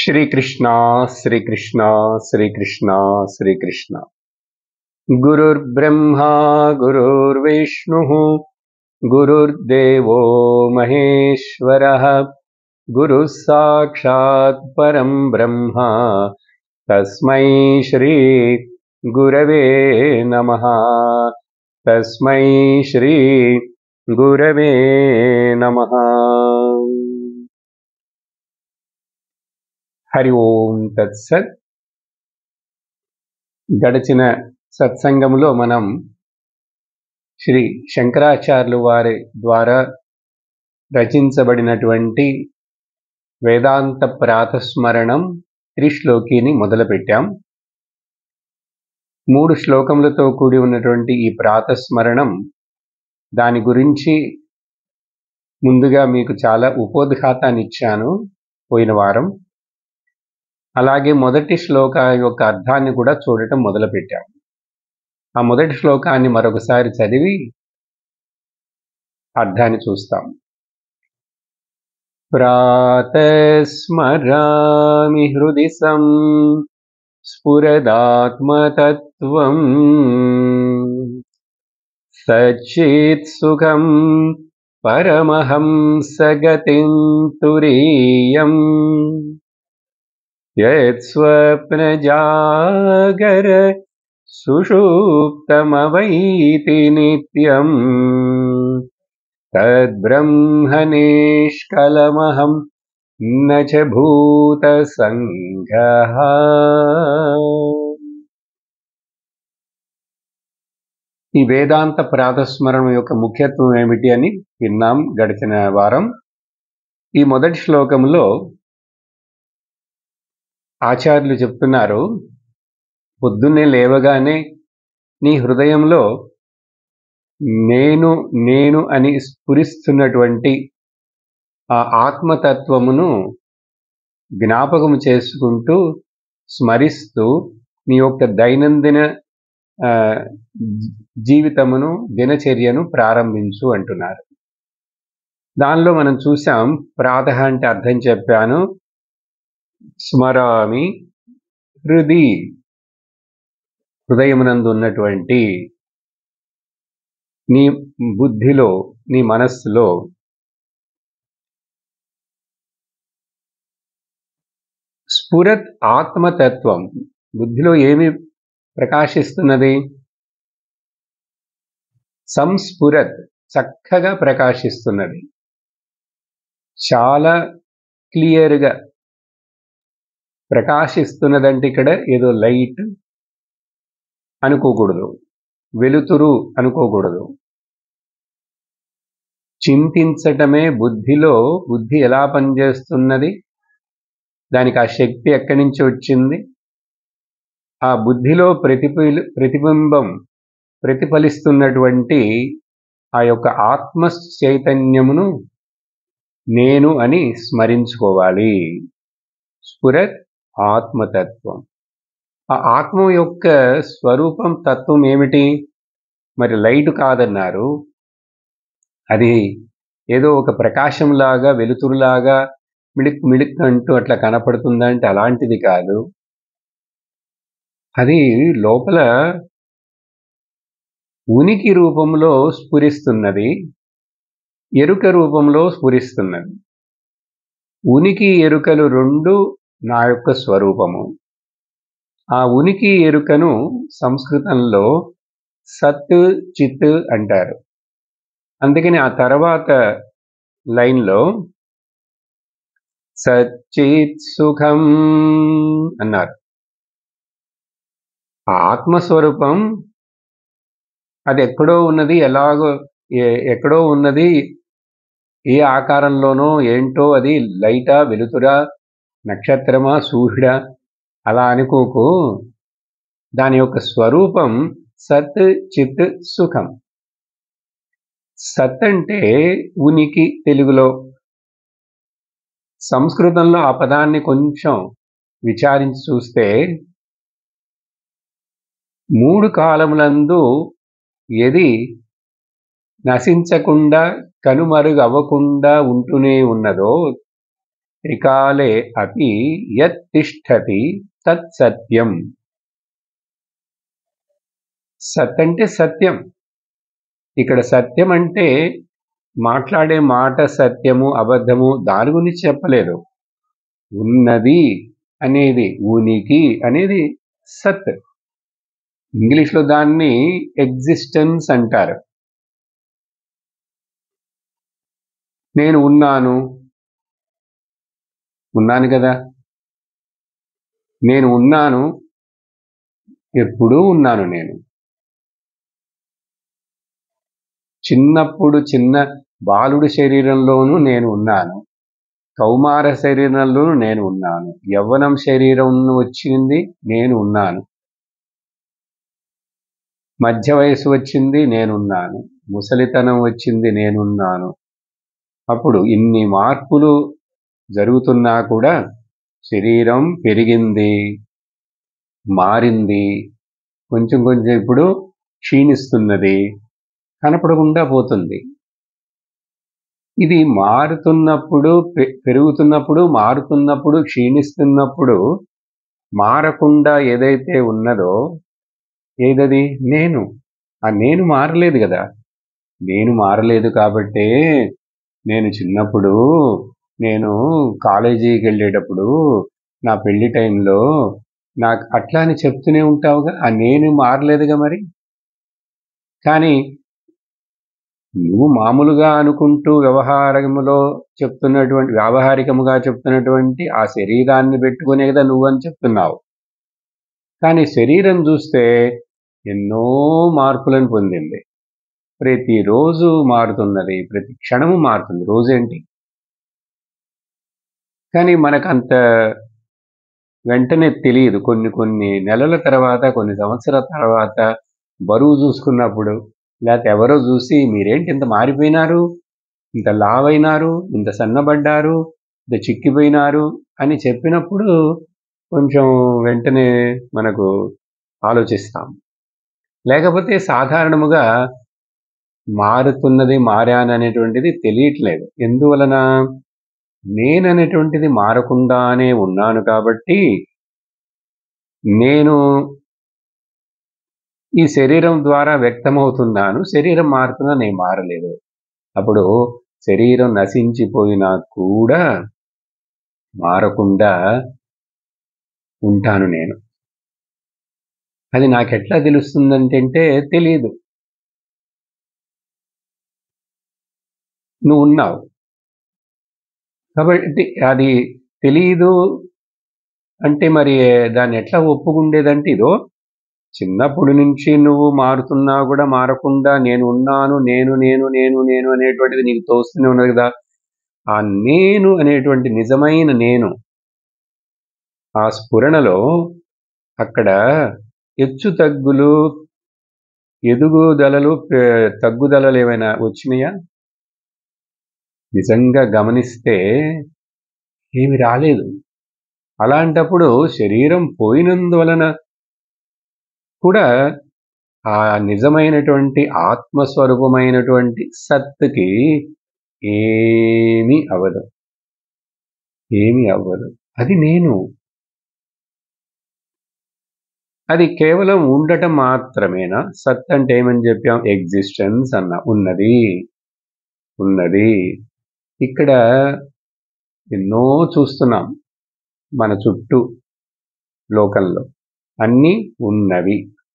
శ్రీకృష్ణ శ్రీకృష్ణ శ్రీకృష్ణ శ్రీకృష్ణ గురుర్బ్రహ్మా గురుర్విష్ణు గురుర్దేవో మహేశ్వర గురు సాక్షాత్ పరం బ్రహ్మ తస్మై శ్రీ గురవే నమ తస్మై శ్రీ గురవే నమ హరి ఓం తత్సత్ గడిచిన సత్సంగములో మనం శ్రీ శంకరాచార్యులు వారి ద్వారా రచించబడినటువంటి వేదాంత ప్రాతస్మరణం త్రిశ్లోకిని మొదలుపెట్టాం మూడు శ్లోకములతో కూడి ఉన్నటువంటి ఈ ప్రాతస్మరణం దాని గురించి ముందుగా మీకు చాలా ఉపోద్ఘాతాన్ని ఇచ్చాను పోయిన వారం అలాగే మొదటి శ్లోక యొక్క అర్థాన్ని కూడా చూడటం మొదలుపెట్టాం ఆ మొదటి శ్లోకాన్ని మరొకసారి చదివి అర్థాన్ని చూస్తాం ప్రాతస్మరామి హృది సం స్ఫురదాత్మతత్వం సచిత్ సుఖం పరమహంసగతిం తురీయం యత్స్వప్నజాగర సుషుప్తమవైతి నిత్యం తద్బ్రహ్మ నిష్కలమహం న చ భూతసంగః ఈ వేదాంత ప్రాతస్మరణం యొక్క ముఖ్యత్వం ఏమిటి అని విన్నాం గడిచిన వారం ఈ మొదటి శ్లోకంలో ఆచార్యులు చెప్తున్నారు పొద్దున్నే లేవగానే నీ హృదయంలో నేను నేను అని స్ఫురిస్తున్నటువంటి ఆ ఆత్మతత్వమును జ్ఞాపకం చేసుకుంటూ స్మరిస్తూ నీ యొక్క దైనందిన ఆ, జీవితమును దినచర్యను ప్రారంభించు అంటున్నారు దానిలో మనం చూసాం ప్రాతः అంటే అర్థం చెప్పాను స్మరామి హృది హృదయమునందు ఉన్నటువంటి నీ బుద్ధిలో నీ మనస్సులో స్ఫురత్ ఆత్మతత్వం బుద్ధిలో ఏమి ప్రకాశిస్తున్నది సంస్ఫురత్ చక్కగా ప్రకాశిస్తున్నది చాలా క్లియర్గా ప్రకాశిస్తున్నదంటే ఇక్కడ ఏదో లైట్ అనుకోకూడదు వెలుతురు అనుకోకూడదు చింతించటమే బుద్ధిలో బుద్ధి ఎలా పనిచేస్తున్నది దానికి ఆ శక్తి ఎక్కడి నుంచి వచ్చింది ఆ బుద్ధిలో ప్రతిఫలి ప్రతిబింబం ప్రతిఫలిస్తున్నటువంటి ఆ యొక్క ఆత్మ చైతన్యమును నేను అని స్మరించుకోవాలి స్ఫురత్ ఆత్మతత్వం ఆ ఆత్మ యొక్క స్వరూపం తత్వం ఏమిటి మరి లైట్ కాదన్నారు అది ఏదో ఒక ప్రకాశంలాగా వెలుతురులాగా మిడిక్ మిడిక్ అంటూ అట్లా కనపడుతుందంటే అలాంటిది కాదు అది లోపల ఉనికి రూపంలో స్ఫురిస్తున్నది ఎరుక రూపంలో స్ఫురిస్తున్నది ఉనికి ఎరుకలు రెండు నా యొక్క స్వరూపము ఆ ఉనికి ఎరుకను సంస్కృతంలో సత్ చిత్ అంటారు అందుకని ఆ తర్వాత లైన్లో సచ్చిత్ సుఖం అన్నారు ఆ ఆత్మస్వరూపం అది ఎక్కడో ఉన్నది ఎలాగో ఏ- ఎక్కడో ఉన్నది ఏ ఆకారంలోనో ఏంటో అది లైటా వెలుతురా నక్షత్రమా సూర్యుడా అలా అనుకోకు దాని యొక్క స్వరూపం సత్ చిత్ సుఖం సత్ అంటే ఉనికి తెలుగులో సంస్కృతంలో ఆ పదాన్ని కొంచెం విచారించి చూస్తే మూడు కాలములందు ఏది నశించకుండా కనుమరుగు అవ్వకుండా ఉంటూనే ఉన్నదో త్రికాలే అపి యత్ తిష్టతి తత్ సత్యం సత్ అంటే సత్యం ఇక్కడ సత్యం అంటే మాట్లాడే మాట సత్యము అబద్ధము దాని గురించి చెప్పలేదు ఉన్నది అనేది ఉనికి అనేది సత్ ఇంగ్లీష్లో దాన్ని ఎగ్జిస్టెన్స్ అంటారు నేను ఉన్నాను ఉన్నాను కదా నేను ఉన్నాను ఎప్పుడూ ఉన్నాను నేను చిన్నప్పుడు చిన్న బాలుడి శరీరంలోనూ నేను ఉన్నాను కౌమార శరీరంలోనూ నేను ఉన్నాను యవ్వనం శరీరం వచ్చింది నేను ఉన్నాను మధ్య వయసు వచ్చింది నేనున్నాను ముసలితనం వచ్చింది నేనున్నాను అప్పుడు ఇన్ని మార్పులు జరుగుతున్నా కూడా శరీరం పెరిగింది మారింది కొంచెం కొంచెం ఇప్పుడు క్షీణిస్తున్నది కనపడకుండా పోతుంది ఇది మారుతున్నప్పుడు పెరుగుతున్నప్పుడు మారుతున్నప్పుడు క్షీణిస్తున్నప్పుడు మారకుండా ఏదైతే ఉన్నదో ఏదది నేను ఆ నేను మారలేదు కదా నేను మారలేదు కాబట్టే నేను చిన్నప్పుడు నేను కాలేజీకి వెళ్ళేటప్పుడు నా పెళ్లి టైంలో నాకు అట్లా అని చెప్తూనే ఉంటావుగా ఆ నేను మారలేదుగా మరి కానీ నువ్వు మామూలుగా అనుకుంటూ వ్యవహారములో చెప్తున్నటువంటి వ్యావహారికముగా చెప్తున్నటువంటి ఆ శరీరాన్ని పెట్టుకునే కదా నువ్వని చెప్తున్నావు కానీ శరీరం చూస్తే ఎన్నో మార్పులను పొందింది ప్రతిరోజు మారుతున్నది ప్రతి క్షణము మారుతుంది రోజేంటి కానీ మనకు అంత వెంటనే తెలియదు కొన్ని కొన్ని నెలల తర్వాత కొన్ని సంవత్సరాల తర్వాత బరువు చూసుకున్నప్పుడు లేకపోతే ఎవరో చూసి మీరేంటి ఇంత మారిపోయినారు ఇంత లావైనారు ఇంత సన్నబడ్డారు ఇంత చిక్కిపోయినారు అని చెప్పినప్పుడు కొంచెం వెంటనే మనకు ఆలోచిస్తాం లేకపోతే సాధారణముగా మారుతున్నది మారాననేటువంటిది తెలియట్లేదు ఎందువలన నేననేటువంటిది మారకుండానే ఉన్నాను కాబట్టి నేను ఈ శరీరం ద్వారా వ్యక్తమవుతున్నాను శరీరం మారుతున్నా నేను మారలేదు అప్పుడు శరీరం నశించిపోయినా కూడా మారకుండా ఉంటాను నేను అది నాకెట్లా తెలుస్తుందంటే తెలియదు నువ్వు ఉన్నావు కాబట్టి అది తెలియదు అంటే మరి దాన్ని ఎట్లా ఒప్పుకుండేదంటే ఇదో చిన్నప్పటి నుంచి నువ్వు మారుతున్నా కూడా మారకుండా నేను ఉన్నాను నేను నేను నేను నేను అనేటువంటిది నీకు తోస్తూనే ఉన్నది కదా ఆ నేను అనేటువంటి నిజమైన నేను ఆ స్ఫురణలో అక్కడ హెచ్చు తగ్గులు ఎదుగుదలలు తగ్గుదలలు ఏమైనా వచ్చినాయా నిజంగా గమనిస్తే ఏమి రాలేదు అలాంటప్పుడు శరీరం పోయినందువలన కూడా ఆ నిజమైనటువంటి ఆత్మస్వరూపమైనటువంటి సత్తుకి ఏమీ అవ్వదు ఏమీ అవ్వదు అది నేను అది కేవలం ఉండటం మాత్రమేనా సత్ అంటే ఏమని చెప్పాం ఎగ్జిస్టెన్స్ అన్న ఉన్నది ఉన్నది ఇక్కడ ఎన్నో చూస్తున్నాం మన చుట్టూ లోకంలో అన్నీ ఉన్నవి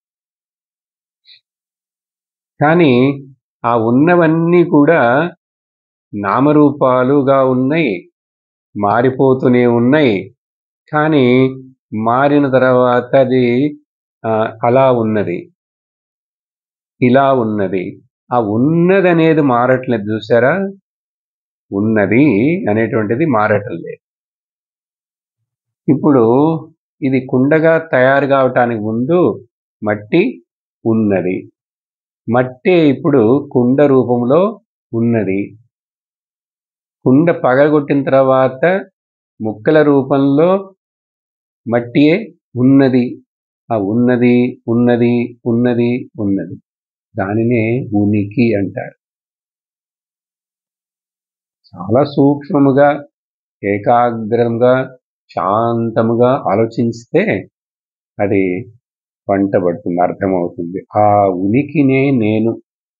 కానీ ఆ ఉన్నవన్నీ కూడా నామరూపాలుగా ఉన్నాయి మారిపోతూనే ఉన్నాయి కానీ మారిన తర్వాత అది అలా ఉన్నది ఇలా ఉన్నది ఆ ఉన్నది అనేది మారట్లేదు చూసారా ఉన్నది అనేటువంటిది మారటం లేదు ఇప్పుడు ఇది కుండగా తయారు కావటానికి ముందు మట్టి ఉన్నది మట్టి ఇప్పుడు కుండ రూపంలో ఉన్నది కుండ పగలగొట్టిన తర్వాత ముక్కల రూపంలో మట్టియే ఉన్నది ఆ ఉన్నది ఉన్నది ఉన్నది ఉన్నది దానినే ఉనికి అంటారు చాలా సూక్ష్మముగా ఏకాగ్రంగా శాంతముగా ఆలోచిస్తే అది వంటబడుతుంది అర్థమవుతుంది ఆ ఉనికినే నేను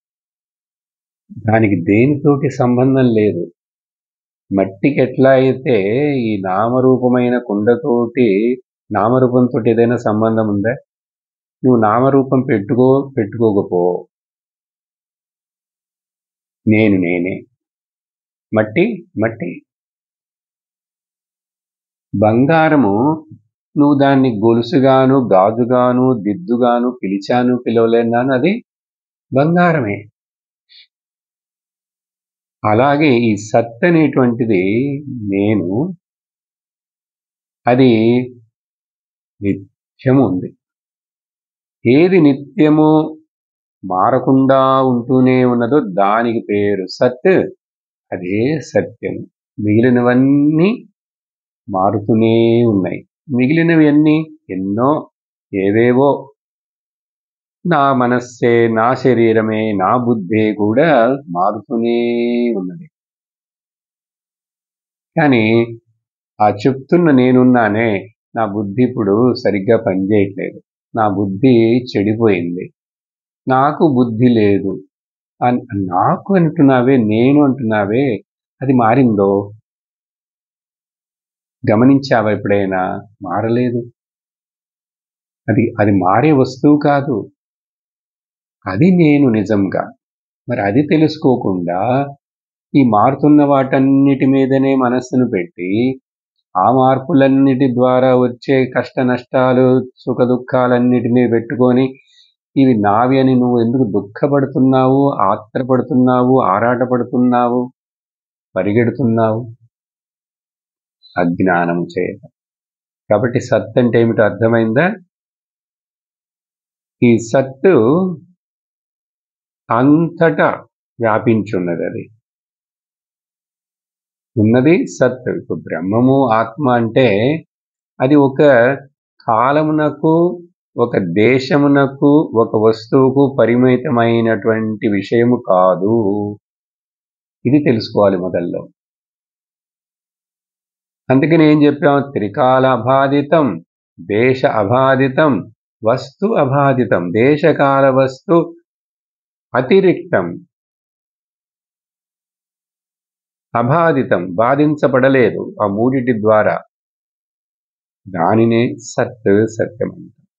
దానికి దేనితోటి సంబంధం లేదు మట్టికి ఎట్లా అయితే ఈ నామరూపమైన కుండతోటి నామరూపంతో ఏదైనా సంబంధం ఉందా నువ్వు నామరూపం పెట్టుకో పెట్టుకోకపో నేను నేనే మట్టి మట్టి బంగారము నువ్వు దాన్ని గొలుసుగాను గాజుగాను దిద్దుగాను పిలిచాను పిలవలేనాను అది బంగారమే అలాగే ఈ సత్ అనేటువంటిది నేను అది నిత్యము ఉంది ఏది నిత్యము మారకుండా ఉంటూనే ఉన్నదో దానికి పేరు సత్ అదే సత్యం మిగిలినవన్నీ మారుతూనే ఉన్నాయి మిగిలినవి అన్నీ ఎన్నో ఏవేవో నా మనస్సే నా శరీరమే నా బుద్ధే కూడా మారుతూనే ఉన్నది కానీ ఆ చెప్తున్న నేనున్నానే నా బుద్ధి ఇప్పుడు సరిగ్గా పనిచేయట్లేదు నా బుద్ధి చెడిపోయింది నాకు బుద్ధి లేదు నాకు అంటున్నావే నేను అంటున్నావే అది మారిందో గమనించావా ఎప్పుడైనా మారలేదు అది అది మారే వస్తువు కాదు అది నేను నిజంగా మరి అది తెలుసుకోకుండా ఈ మారుతున్న వాటన్నిటి మీదనే మనస్సును పెట్టి ఆ మార్పులన్నిటి ద్వారా వచ్చే కష్ట నష్టాలు సుఖ దుఃఖాలన్నిటినీ పెట్టుకొని ఇవి నావి అని నువ్వు ఎందుకు దుఃఖపడుతున్నావు ఆత్రపడుతున్నావు ఆరాటపడుతున్నావు పరిగెడుతున్నావు అజ్ఞానం చేత కాబట్టి సత్ అంటే ఏమిటో అర్థమైందా ఈ సత్తు అంతటా వ్యాపించున్నది అది ఉన్నది సత్ ఇప్పుడు బ్రహ్మము ఆత్మ అంటే అది ఒక కాలమునకు ఒక దేశమునకు ఒక వస్తువుకు పరిమితమైనటువంటి విషయము కాదు ఇది తెలుసుకోవాలి మొదల్లో అందుకని ఏం చెప్పాం త్రికాల అబాధితం దేశ అబాధితం వస్తు అబాధితం దేశకాల వస్తు అతిరిక్తం అబాధితం బాధించబడలేదు ఆ మూడిటి ద్వారా దానినే సత్ సత్యం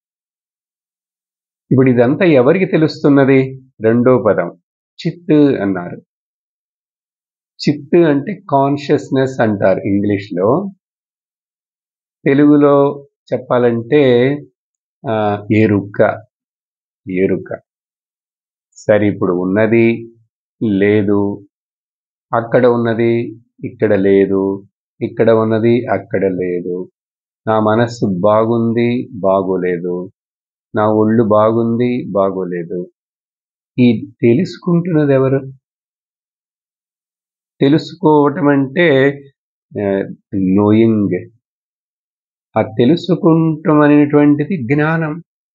ఇప్పుడు ఇదంతా ఎవరికి తెలుస్తున్నది రెండో పదం చిత్ అన్నారు చిత్ అంటే కాన్షియస్నెస్ అంటారు ఇంగ్లీష్లో తెలుగులో చెప్పాలంటే ఎరుక ఎరుక సరే ఇప్పుడు ఉన్నది లేదు అక్కడ ఉన్నది ఇక్కడ లేదు ఇక్కడ ఉన్నది అక్కడ లేదు నా మనస్సు బాగుంది బాగోలేదు నా ఒళ్ళు బాగుంది బాగోలేదు ఈ తెలుసుకుంటున్నది ఎవరు తెలుసుకోవటం అంటే నోయింగ్ ఆ తెలుసుకుంటాం అనేటువంటిది జ్ఞానం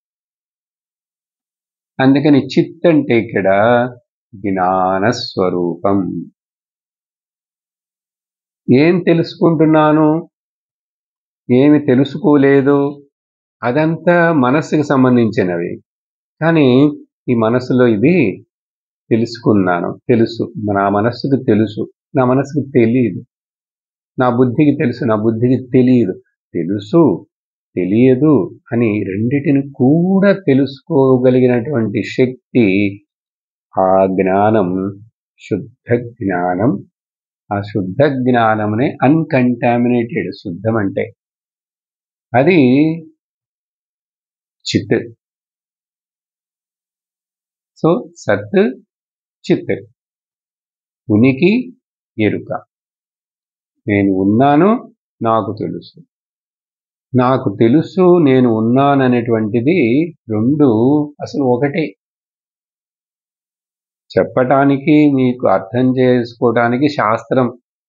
అందుకని చిత్ అంటే ఇక్కడ జ్ఞానస్వరూపం ఏం తెలుసుకుంటున్నాను ఏమి తెలుసుకోలేదు అదంతా మనస్సుకు సంబంధించినవి కానీ ఈ మనసులో ఇది తెలుసుకున్నాను తెలుసు నా మనస్సుకు తెలుసు నా మనస్సుకు తెలియదు నా బుద్ధికి తెలుసు నా బుద్ధికి తెలియదు తెలుసు తెలియదు అని రెండిటిని కూడా తెలుసుకోగలిగినటువంటి శక్తి ఆ జ్ఞానం శుద్ధ జ్ఞానం ఆ శుద్ధ జ్ఞానమునే అన్కంటామినేటెడ్ శుద్ధం అంటే అది చిత్ సో సత్ చిత్ ఉనికి ఎరుక నేను ఉన్నాను నాకు తెలుసు నాకు తెలుసు నేను ఉన్నాననేటువంటిది రెండు అసలు ఒకటే చెప్పటానికి మీకు అర్థం చేసుకోవడానికి శాస్త్రం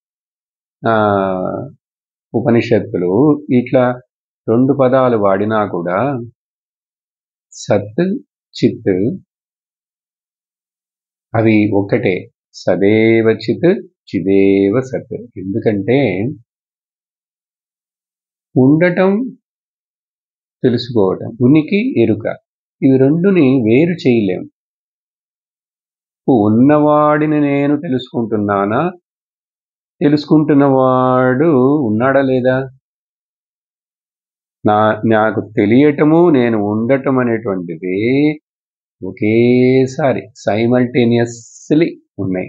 ఉపనిషత్తులు ఇట్లా రెండు పదాలు వాడినా కూడా సత్ చిత్ అవి ఒకటే సదేవ చిత్ చిదేవ సత్ ఎందుకంటే ఉండటం తెలుసుకోవటం ఉనికి ఎరుక ఇవి రెండుని వేరు చేయలేం ఉన్నవాడిని నేను తెలుసుకుంటున్నానా తెలుసుకుంటున్నవాడు ఉన్నాడా లేదా నా నాకు తెలియటము నేను ఉండటం అనేటువంటిది ఒకేసారి సైమల్టేనియస్లీ ఉన్నాయి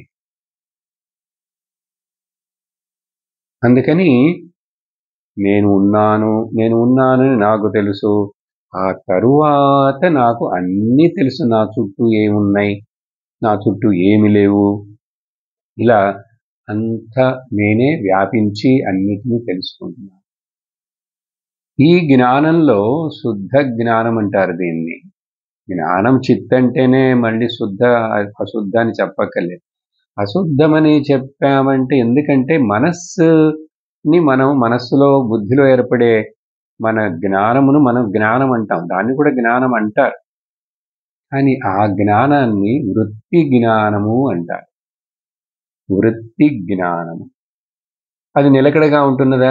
అందుకని నేను ఉన్నాను నేను ఉన్నానని నాకు తెలుసు ఆ తరువాత నాకు అన్నీ తెలుసు నా చుట్టూ ఏమున్నాయి నా చుట్టూ ఏమి లేవు ఇలా అంత నేనే వ్యాపించి అన్నిటినీ తెలుసుకుంటున్నాను ఈ జ్ఞానంలో శుద్ధ జ్ఞానం అంటారు దీన్ని జ్ఞానం చిత్ అంటేనే మళ్ళీ శుద్ధ అశుద్ధ అని చెప్పక్కర్లేదు అశుద్ధమని చెప్పామంటే ఎందుకంటే మనస్సుని మనం మనస్సులో బుద్ధిలో ఏర్పడే మన జ్ఞానమును మనం జ్ఞానం అంటాం దాన్ని కూడా జ్ఞానం అంటారు కానీ ఆ జ్ఞానాన్ని వృత్తి జ్ఞానము అంటారు వృత్తి జ్ఞానము అది నిలకడగా ఉంటున్నదా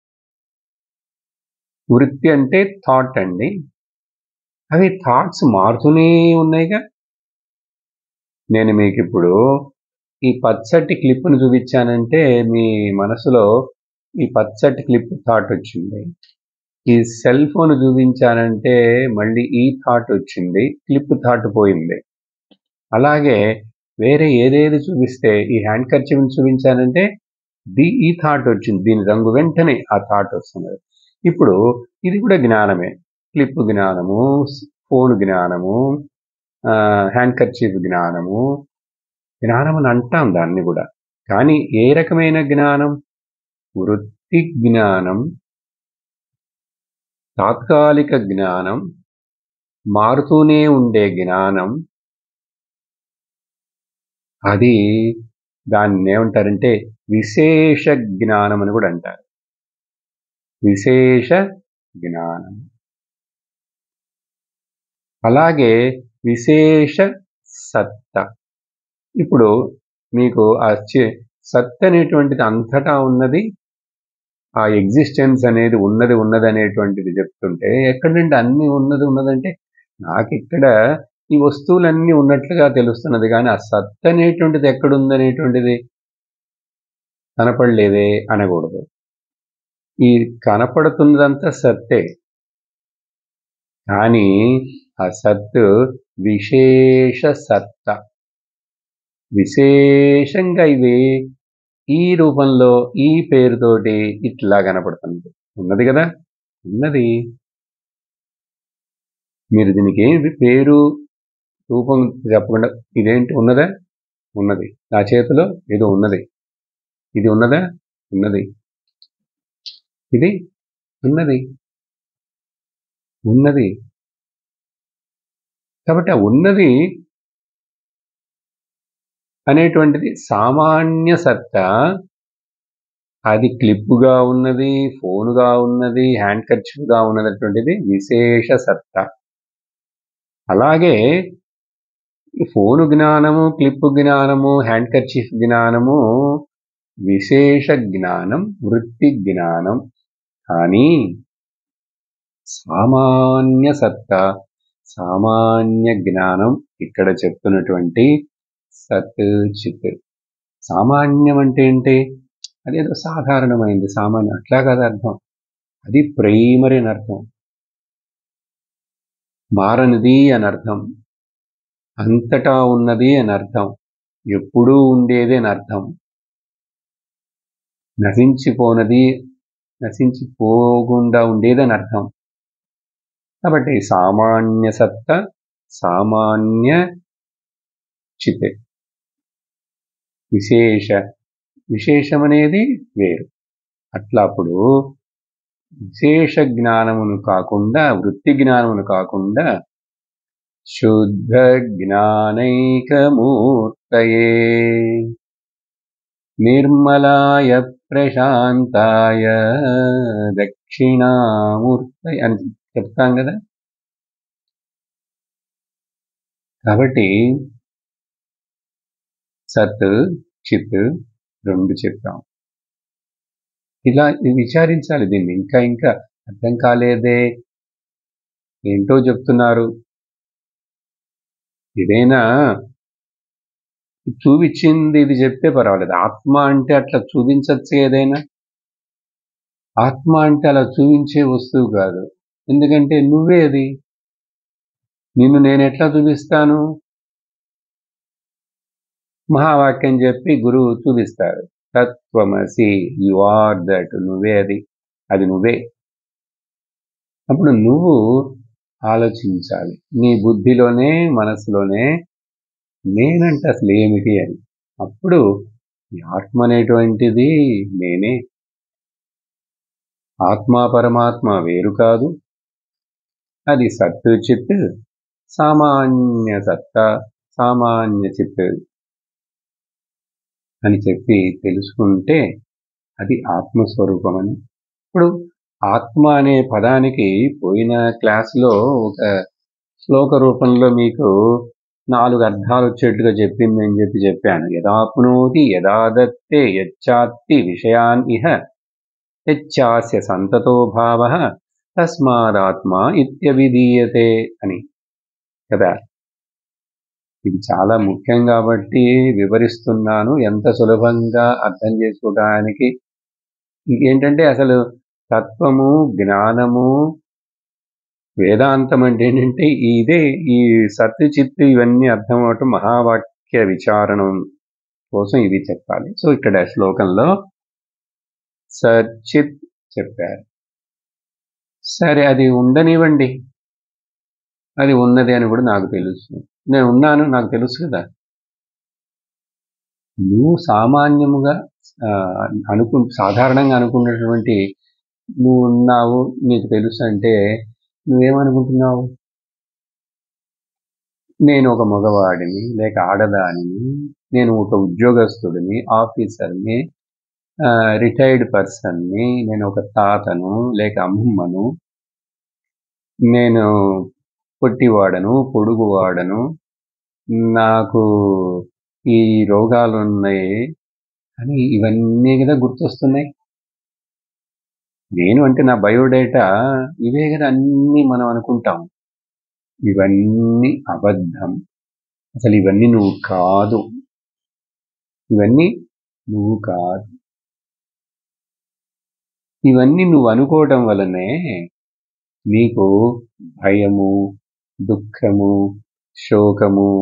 వృత్తి అంటే థాట్ అండి అవి థాట్స్ మారుతూనే ఉన్నాయిగా నేను మీకు ఇప్పుడు ఈ పచ్చటి క్లిప్ను చూపించానంటే మీ మనసులో ఈ పచ్చటి క్లిప్ థాట్ వచ్చింది ఈ సెల్ ఫోన్ చూపించానంటే మళ్ళీ ఈ థాట్ వచ్చింది క్లిప్ థాట్ పోయింది అలాగే వేరే ఏదేది చూపిస్తే ఈ హ్యాండ్ కర్చీఫ్ని చూపించానంటే ది ఈ థాట్ వచ్చింది దీని రంగు వెంటనే ఆ థాట్ వస్తున్నది ఇప్పుడు ఇది కూడా జ్ఞానమే క్లిప్ జ్ఞానము ఫోన్ జ్ఞానము హ్యాండ్ కర్చీఫ్ జ్ఞానము జ్ఞానం అని అంటాం దాన్ని కూడా కానీ ఏ రకమైన జ్ఞానం వృత్తి జ్ఞానం తాత్కాలిక జ్ఞానం మారుతూనే ఉండే జ్ఞానం అది దాన్ని ఏమంటారంటే విశేష జ్ఞానం అని కూడా అంటారు విశేష జ్ఞానం అలాగే విశేష సత్త ఇప్పుడు మీకు ఆ సత్ అనేటువంటిది అంతటా ఉన్నది ఆ ఎగ్జిస్టెన్స్ అనేది ఉన్నది ఉన్నది అనేటువంటిది చెప్తుంటే ఎక్కడి నుండి అన్ని ఉన్నది ఉన్నదంటే నాకు ఇక్కడ ఈ వస్తువులన్నీ ఉన్నట్లుగా తెలుస్తున్నది కానీ ఆ సత్ అనేటువంటిది ఎక్కడుందనేటువంటిది కనపడలేదే అనకూడదు ఈ కనపడుతున్నదంతా సత్తే కానీ ఆ సత్ విశేష సత్త విశేషంగా ఇది ఈ రూపంలో ఈ పేరుతోటి ఇట్లా కనపడుతుంది ఉన్నది కదా ఉన్నది మీరు దీనికి ఏంటి పేరు రూపం చెప్పకుండా ఇదేంటి ఉన్నదా ఉన్నది నా చేతిలో ఏదో ఉన్నది ఇది ఉన్నదా ఉన్నది ఇది ఉన్నది ఉన్నది కాబట్టి ఆ ఉన్నది అనేటువంటిది సామాన్య సత్తా అది క్లిప్గా ఉన్నది ఫోనుగా ఉన్నది హ్యాండ్ కర్చిప్గా ఉన్నటువంటిది విశేష సత్తా అలాగే ఫోను జ్ఞానము క్లిప్ జ్ఞానము హ్యాండ్ కర్చీఫ్ జ్ఞానము విశేష జ్ఞానం వృత్తి జ్ఞానం కానీ సామాన్య సత్తా సామాన్య జ్ఞానం ఇక్కడ చెప్తున్నటువంటి సత్ చిత్ సామాన్యం అంటే ఏంటి అదేదో సాధారణమైంది సామాన్యం అట్లా కాదు అర్థం అది ప్రైమరీ అని అర్థం మారనిది అని అర్థం అంతటా ఉన్నది అని అర్థం ఎప్పుడూ ఉండేది అని అర్థం నశించిపోనది నశించిపోకుండా ఉండేది అని అర్థం కాబట్టి సామాన్య సత్త సామాన్య చితే విశేష విశేషం అనేది వేరు అట్లా అప్పుడు విశేష జ్ఞానమును కాకుండా వృత్తి జ్ఞానమును కాకుండా శుద్ధ జ్ఞానైకమూర్తయే నిర్మలాయ ప్రశాంతాయ దక్షిణామూర్తయ అని చెప్తాం కదా కాబట్టి సత్ చిత్ రెండు చెప్పాం ఇలా విచారించాలి దీన్ని ఇంకా ఇంకా అర్థం కాలేదే ఏంటో చెప్తున్నారు ఏదైనా చూపించింది ఇది చెప్తే పర్వాలేదు ఆత్మ అంటే అట్లా చూపించచ్చు ఏదైనా ఆత్మ అంటే అలా చూపించే వస్తువు కాదు ఎందుకంటే నువ్వే అది నిన్ను నేను ఎట్లా చూపిస్తాను మహావాక్యం చెప్పి గురువు చూపిస్తారు తత్వమసి యు ఆర్ దట్ నువ్వే అది అది నువ్వే అప్పుడు నువ్వు ఆలోచించాలి నీ బుద్ధిలోనే మనసులోనే నేనంటే అసలు ఏమిటి అని అప్పుడు ఈ ఆత్మ అనేటువంటిది నేనే ఆత్మ పరమాత్మ వేరు కాదు అది సత్ చిత్ సామాన్య సత్త సామాన్య చిత్ అని చెప్పి తెలుసుకుంటే అది ఆత్మస్వరూపమని ఇప్పుడు ఆత్మ అనే పదానికి పోయిన క్లాసులో ఒక శ్లోక రూపంలో మీకు నాలుగు అర్థాలు వచ్చేట్టుగా చెప్పింది అని చెప్పి చెప్పాను యదాప్నోతి యదాదత్తే యచ్చాత్తి విషయాన్ ఇహ యచ్చాస్య సంతతో భావ తస్మాదాత్మ ఇత్యవిధీయతే అని కదా ఇది చాలా ముఖ్యం కాబట్టి వివరిస్తున్నాను ఎంత సులభంగా అర్థం చేసుకోవడానికి ఏంటంటే అసలు తత్వము జ్ఞానము వేదాంతం అంటే ఏంటంటే ఇదే ఈ సత్తు చిత్తు ఇవన్నీ అర్థం అవటం మహావాక్య విచారణం కోసం ఇది చెప్పాలి సో ఇక్కడ శ్లోకంలో సచిత్ చెప్పారు సరే అది ఉండనివ్వండి అది ఉన్నది అని కూడా నాకు తెలుసు నేను ఉన్నాను నాకు తెలుసు కదా నువ్వు సామాన్యముగా అనుకు సాధారణంగా అనుకున్నటువంటి నువ్వు ఉన్నావు నీకు తెలుసు అంటే నువ్వేమనుకుంటున్నావు నేను ఒక మగవాడిని లేక ఆడదానిని నేను ఒక ఉద్యోగస్తుడిని ఆఫీసర్ని రిటైర్డ్ పర్సన్ని నేను ఒక తాతను లేక అమ్మమ్మను నేను పొట్టివాడను పొడుగువాడను నాకు ఈ రోగాలు ఉన్నాయి అని ఇవన్నీ కదా గుర్తొస్తున్నాయి నేను అంటే నా బయోడేటా ఇవే కదా అన్నీ మనం అనుకుంటాం ఇవన్నీ అబద్ధం అసలు ఇవన్నీ నువ్వు కాదు ఇవన్నీ నువ్వు కాదు ఇవన్నీ నువ్వు అనుకోవటం వలనే నీకు భయము దుఃఖము శోకము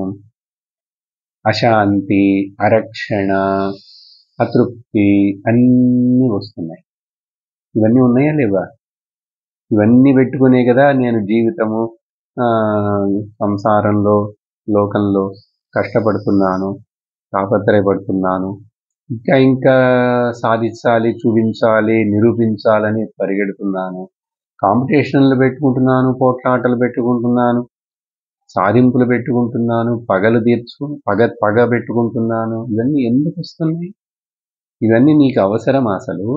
అశాంతి అరక్షణ అతృప్తి అన్నీ వస్తున్నాయి ఇవన్నీ ఉన్నాయా లేవా ఇవన్నీ పెట్టుకునే కదా నేను జీవితము సంసారంలో లోకంలో కష్టపడుతున్నాను తాపత్రయపడుతున్నాను ఇంకా ఇంకా సాధించాలి చూపించాలి నిరూపించాలని పరిగెడుతున్నాను కాంపిటీషన్లు పెట్టుకుంటున్నాను పోట్లాటలు పెట్టుకుంటున్నాను సాధింపులు పెట్టుకుంటున్నాను పగలు తీర్చు పగ పగ పెట్టుకుంటున్నాను ఇవన్నీ ఎందుకు వస్తున్నాయి ఇవన్నీ నీకు అవసరం అసలు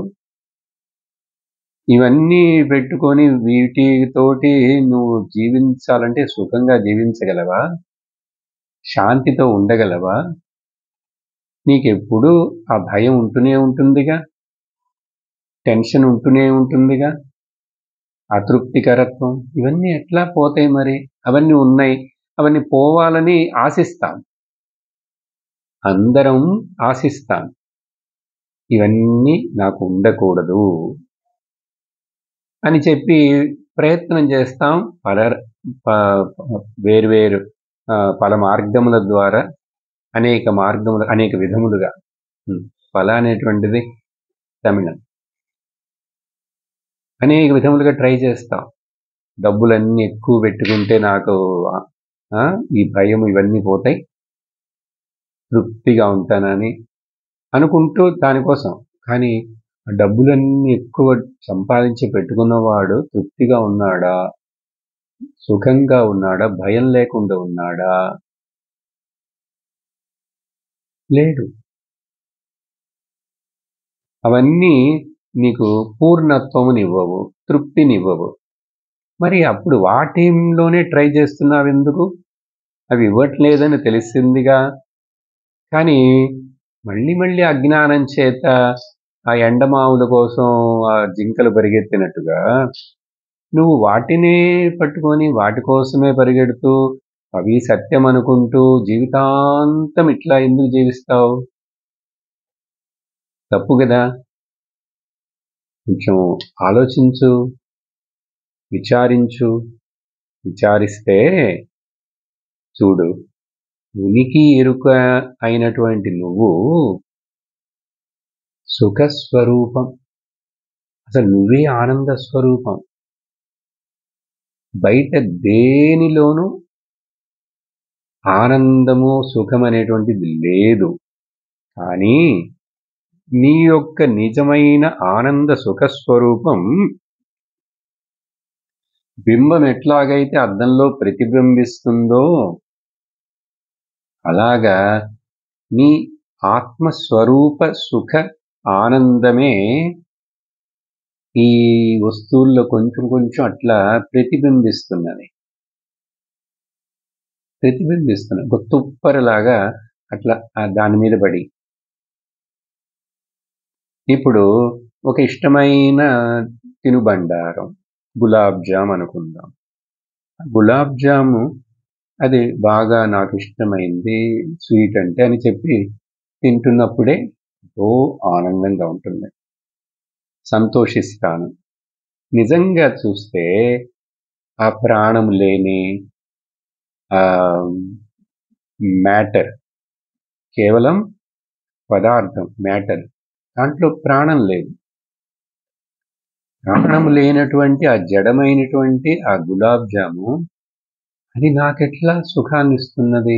ఇవన్నీ పెట్టుకొని వీటితోటి నువ్వు జీవించాలంటే సుఖంగా జీవించగలవా శాంతితో ఉండగలవా నీకెప్పుడు ఆ భయం ఉంటూనే ఉంటుందిగా టెన్షన్ ఉంటూనే ఉంటుందిగా అతృప్తికరత్వం ఇవన్నీ ఎట్లా పోతాయి మరి అవన్నీ ఉన్నాయి అవన్నీ పోవాలని ఆశిస్తాం అందరం ఆశిస్తాం ఇవన్నీ నాకు ఉండకూడదు అని చెప్పి ప్రయత్నం చేస్తాం పల వేరువేరు పల మార్గముల ద్వారా అనేక మార్గములు అనేక విధములుగా ఫల అనేటువంటిది తమిళం అనేక విధములుగా ట్రై చేస్తాం డబ్బులన్నీ ఎక్కువ పెట్టుకుంటే నాకు ఈ భయం ఇవన్నీ పోతాయి తృప్తిగా ఉంటానని అనుకుంటూ దానికోసం కానీ ఆ డబ్బులన్నీ ఎక్కువ సంపాదించి పెట్టుకున్నవాడు తృప్తిగా ఉన్నాడా సుఖంగా ఉన్నాడా భయం లేకుండా ఉన్నాడా లేడు అవన్నీ నీకు పూర్ణత్వమునివ్వవు తృప్తినివ్వవు మరి అప్పుడు వాటిలోనే ట్రై చేస్తున్నావు ఎందుకు అవి ఇవ్వట్లేదని తెలిసిందిగా కానీ మళ్ళీ మళ్ళీ అజ్ఞానం చేత ఆ ఎండమావుల కోసం ఆ జింకలు పరిగెత్తినట్టుగా నువ్వు వాటినే పట్టుకొని వాటి కోసమే పరిగెడుతూ అవి సత్యం అనుకుంటూ జీవితాంతం ఇట్లా ఎందుకు జీవిస్తావు తప్పు కదా కొంచెం ఆలోచించు విచారించు విచారిస్తే చూడు ఉనికి ఎరుక అయినటువంటి నువ్వు సుఖస్వరూపం అసలు నువ్వే ఆనంద స్వరూపం బయట దేనిలోనూ ఆనందము సుఖం అనేటువంటిది లేదు కానీ నీ యొక్క నిజమైన ఆనంద సుఖస్వరూపం బింబం ఎట్లాగైతే అద్దంలో ప్రతిబింబిస్తుందో అలాగా నీ ఆత్మస్వరూప సుఖ ఆనందమే ఈ వస్తువుల్లో కొంచెం కొంచెం అట్లా ప్రతిబింబిస్తున్నది ప్రతిబింబిస్తున్నది ఒక తుప్పరలాగా అట్లా ఆ దాని మీద పడి ఇప్పుడు ఒక ఇష్టమైన తినుబండారం గులాబ్ జామ్ అనుకుందాం గులాబ్ జాము అది బాగా నాకు ఇష్టమైంది స్వీట్ అంటే అని చెప్పి తింటున్నప్పుడే ఎంతో ఆనందంగా ఉంటుంది సంతోషిస్తాను నిజంగా చూస్తే ఆ ప్రాణం లేని మ్యాటర్ కేవలం పదార్థం మ్యాటర్ దాంట్లో ప్రాణం లేదు ప్రాణం లేనటువంటి ఆ జడమైనటువంటి ఆ గులాబ్ జాము అది నాకెట్లా సుఖాన్ని ఇస్తున్నది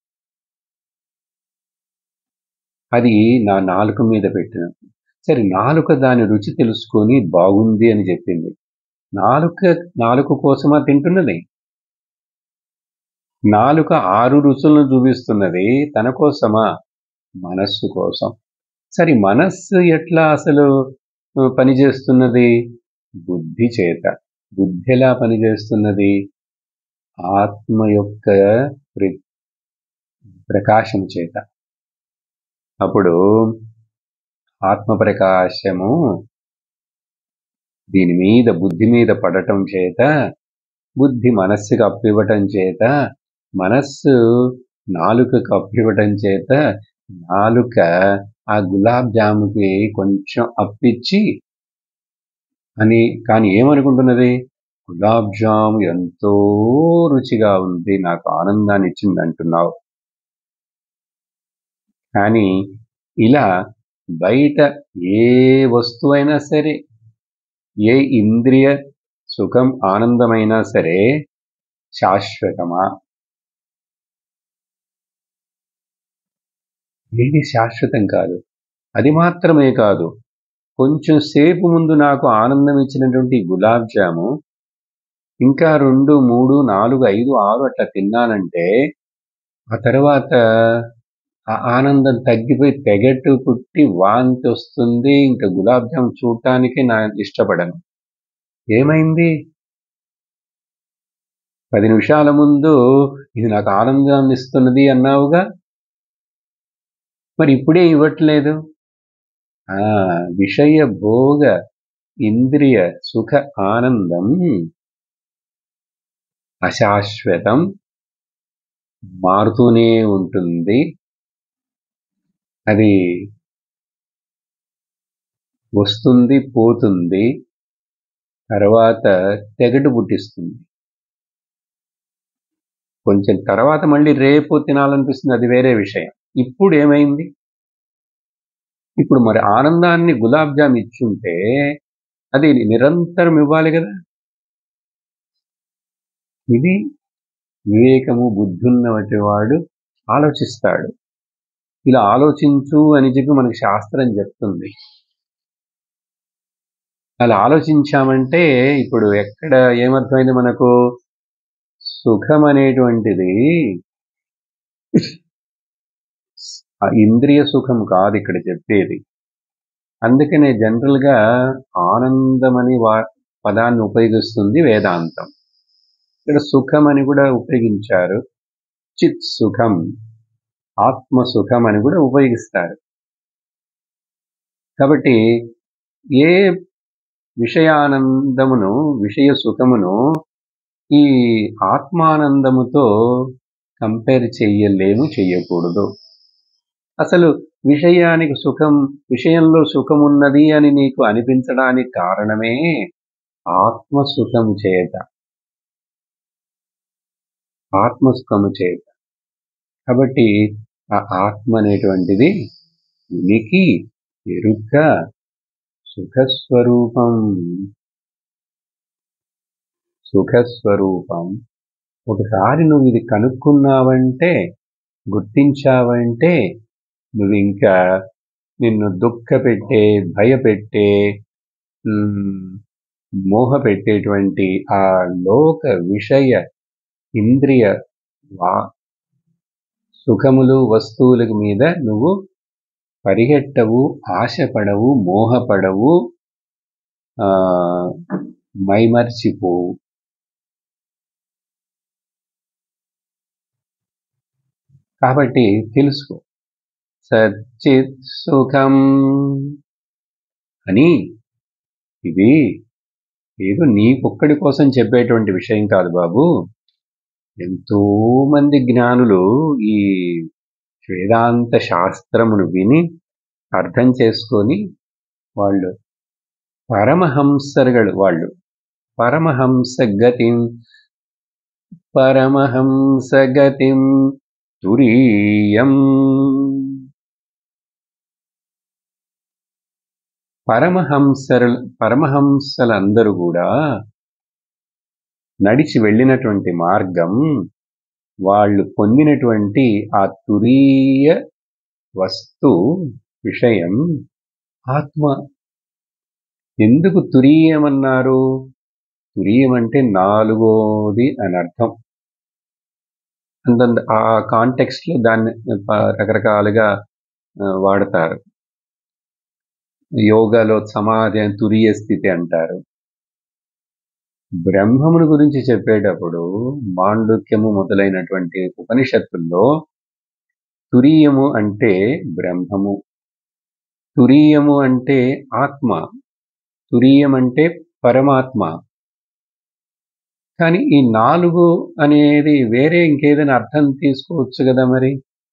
అది నా నాలుక మీద పెట్టిన సరే నాలుక దాని రుచి తెలుసుకొని బాగుంది అని చెప్పింది నాలుక నాలుక కోసమా తింటున్నది నాలుక ఆరు రుచులను చూపిస్తున్నది తన కోసమా మనస్సు కోసం సరే మనస్సు ఎట్లా అసలు పనిచేస్తున్నది బుద్ధి చేత బుద్ధి ఎలా పనిచేస్తున్నది ఆత్మ యొక్క ప్రకాశం చేత అప్పుడు ఆత్మ ప్రకాశము దీని మీద బుద్ధి మీద పడటం చేత బుద్ధి మనస్సుకు అప్పివ్వటం చేత మనస్సు నాలుకకు అప్పివ్వటం చేత నాలుక ఆ గులాబ్ జాముకి కొంచెం అప్పిచ్చి అని కానీ ఏమనుకుంటున్నది గులాబ్ జామ్ ఎంతో రుచిగా ఉంది నాకు ఆనందాన్ని ఇచ్చింది అంటున్నావు కానీ ఇలా బయట ఏ వస్తువైనా సరే ఏ ఇంద్రియ సుఖం ఆనందమైనా సరే శాశ్వతమా ఏది శాశ్వతం కాదు అది మాత్రమే కాదు కొంచెం సేపు ముందు నాకు ఆనందం ఇచ్చినటువంటి గులాబ్ జాము ఇంకా రెండు మూడు నాలుగు ఐదు ఆరు అట్లా తిన్నానంటే ఆ తర్వాత ఆ ఆనందం తగ్గిపోయి తెగట్టు పుట్టి వాంతి వస్తుంది ఇంకా గులాబ్ జామ్ చూడటానికి నా ఇష్టపడను ఏమైంది పది నిమిషాల ముందు ఇది నాకు ఆనందాన్ని ఇస్తున్నది అన్నావుగా మరి ఇప్పుడే ఇవ్వట్లేదు ఆ విషయ భోగ ఇంద్రియ సుఖ ఆనందం అశాశ్వతం మారుతూనే ఉంటుంది అది వస్తుంది పోతుంది తర్వాత తెగటు పుట్టిస్తుంది కొంచెం తర్వాత మళ్ళీ రేపు తినాలనిపిస్తుంది అది వేరే విషయం ఇప్పుడు ఏమైంది ఇప్పుడు మరి ఆనందాన్ని గులాబ్ జామ్ ఇచ్చుంటే అది నిరంతరం ఇవ్వాలి కదా ఇది వివేకము బుద్ధున్నటి వాడు ఆలోచిస్తాడు ఇలా ఆలోచించు అని చెప్పి మనకి శాస్త్రం చెప్తుంది అలా ఆలోచించామంటే ఇప్పుడు ఎక్కడ ఏమర్థమైంది మనకు సుఖం అనేటువంటిది ఇంద్రియ సుఖం కాదు ఇక్కడ చెప్పేది అందుకనే జనరల్గా ఆనందమని వా పదాన్ని ఉపయోగిస్తుంది వేదాంతం ఇక్కడ సుఖం అని కూడా ఉపయోగించారు చిత్ సుఖం ఆత్మ సుఖం అని కూడా ఉపయోగిస్తారు కాబట్టి ఏ విషయానందమును విషయ సుఖమును ఈ ఆత్మానందముతో కంపేర్ చెయ్యలేము చెయ్యకూడదు అసలు విషయానికి సుఖం విషయంలో సుఖమున్నది అని నీకు అనిపించడానికి కారణమే ఆత్మసుఖము చేత ఆత్మసుఖము చేత కాబట్టి ఆ ఆత్మ అనేటువంటిది ఉనికి ఎరుక సుఖస్వరూపం సుఖస్వరూపం ఒకసారి నువ్వు ఇది కనుక్కున్నావంటే గుర్తించావంటే నువ్వు ఇంకా నిన్ను దుఃఖపెట్టే భయపెట్టే మోహ పెట్టేటువంటి ఆ లోక విషయ ఇంద్రియ వా సుఖములు వస్తువుల మీద నువ్వు పరిగెట్టవు ఆశపడవు మోహపడవు మైమర్చిపోవు కాబట్టి తెలుసుకో సచ్చిత్ సుఖం అని ఇది ఏదో నీకొక్కడి కోసం చెప్పేటువంటి విషయం కాదు బాబు ఎంతో మంది జ్ఞానులు ఈ వేదాంత శాస్త్రమును విని అర్థం చేసుకొని వాళ్ళు పరమహంసరుಗಳು వాళ్ళు పరమహంస గతిం పరమహంస గతిం తురీయం పరమహంసరు పరమహంసలందరూ కూడా నడిచి వెళ్ళినటువంటి మార్గం వాళ్ళు పొందినటువంటి ఆ తురీయ వస్తు విషయం ఆత్మ ఎందుకు తురీయమన్నారు తురీయం అంటే నాలుగోది అని అర్థం అంత ఆ కాంటెక్స్ట్లో దాన్ని రకరకాలుగా వాడతారు యోగాలో సమాధి తురియ స్థితి అంటారు బ్రహ్మమును గురించి చెప్పేటప్పుడు మాండుక్యము మొదలైనటువంటి ఉపనిషత్తుల్లో తురీయము అంటే బ్రహ్మము తురీయము అంటే ఆత్మ తురీయం అంటే పరమాత్మ కానీ ఈ నాలుగు అనేది వేరే ఇంకేదైనా అర్థం తీసుకోవచ్చు కదా మరి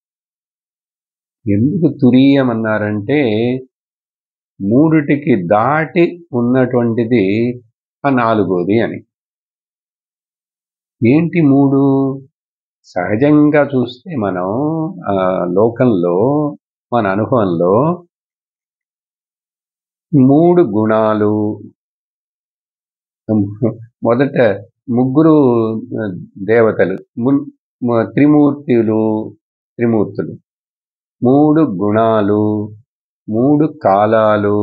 ఎందుకు తురీయం అన్నారంటే మూడిటికి దాటి ఉన్నటువంటిది ఆ నాలుగోది అని ఏంటి మూడు సహజంగా చూస్తే మనం లోకంలో మన అనుభవంలో మూడు గుణాలు మొదట ముగ్గురు దేవతలు త్రిమూర్తులు త్రిమూర్తులు మూడు గుణాలు మూడు కాలాలు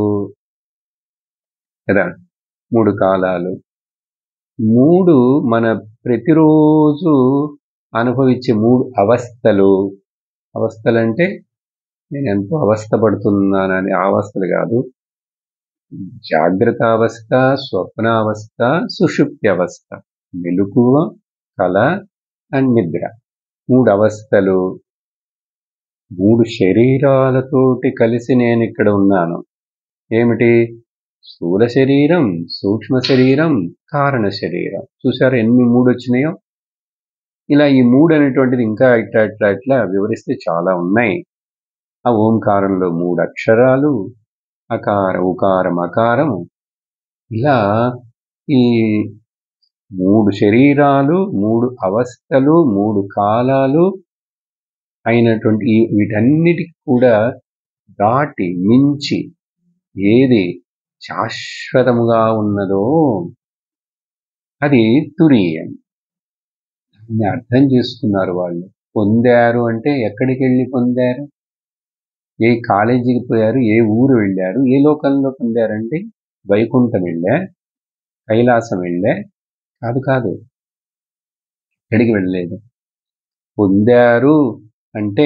కదా మూడు కాలాలు మూడు మన ప్రతిరోజు అనుభవించే మూడు అవస్థలు అవస్థలంటే నేను ఎంతో అవస్థ పడుతున్నానని అవస్థలు కాదు జాగ్రత్త అవస్థ స్వప్నావస్థ సుషుప్తి అవస్థ మెలకువ కళ అండ్ నిద్ర మూడు అవస్థలు మూడు శరీరాలతోటి కలిసి నేను ఇక్కడ ఉన్నాను ఏమిటి స్థూల శరీరం సూక్ష్మ శరీరం కారణ శరీరం చూసారు ఎన్ని మూడు వచ్చినాయో ఇలా ఈ మూడు అనేటువంటిది ఇంకా ఇట్లా ఇట్లా ఇట్లా వివరిస్తే చాలా ఉన్నాయి ఆ ఓంకారంలో మూడు అక్షరాలు అకార ఉకారం అకారం ఇలా ఈ మూడు శరీరాలు మూడు అవస్థలు మూడు కాలాలు అయినటువంటి ఈ వీటన్నిటికి కూడా దాటి మించి ఏది శాశ్వతముగా ఉన్నదో అది తురీయం దాన్ని అర్థం చేసుకున్నారు వాళ్ళు పొందారు అంటే ఎక్కడికి వెళ్ళి పొందారు ఏ కాలేజీకి పోయారు ఏ ఊరు వెళ్ళారు ఏ లోకంలో పొందారంటే వైకుంఠం వెళ్ళా కైలాసం వెళ్ళా కాదు కాదు ఎక్కడికి వెళ్ళలేదు పొందారు అంటే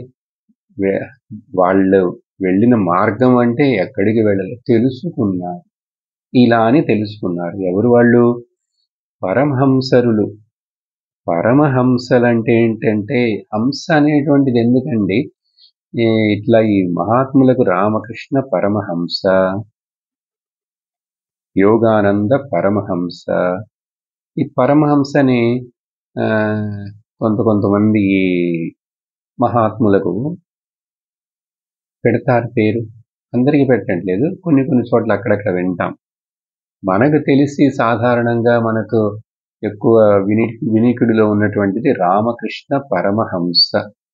వాళ్ళు వెళ్ళిన మార్గం అంటే ఎక్కడికి వెళ్ళలేదు తెలుసుకున్నారు ఇలా అని తెలుసుకున్నారు ఎవరు వాళ్ళు పరమహంసరులు పరమహంసలు అంటే ఏంటంటే హంస అనేటువంటిది ఎందుకండి ఈ- ఇట్లా ఈ మహాత్ములకు రామకృష్ణ పరమహంస యోగానంద పరమహంస ఈ పరమహంసని ఆ, కొంత కొంతమంది ఈ మహాత్ములకు పెడతారు పేరు అందరికీ పెట్టట్లేదు కొన్ని కొన్ని చోట్ల అక్కడక్కడ వింటాం మనకు తెలిసి సాధారణంగా మనకు ఎక్కువ విని వినికిడిలో ఉన్నటువంటిది రామకృష్ణ పరమహంస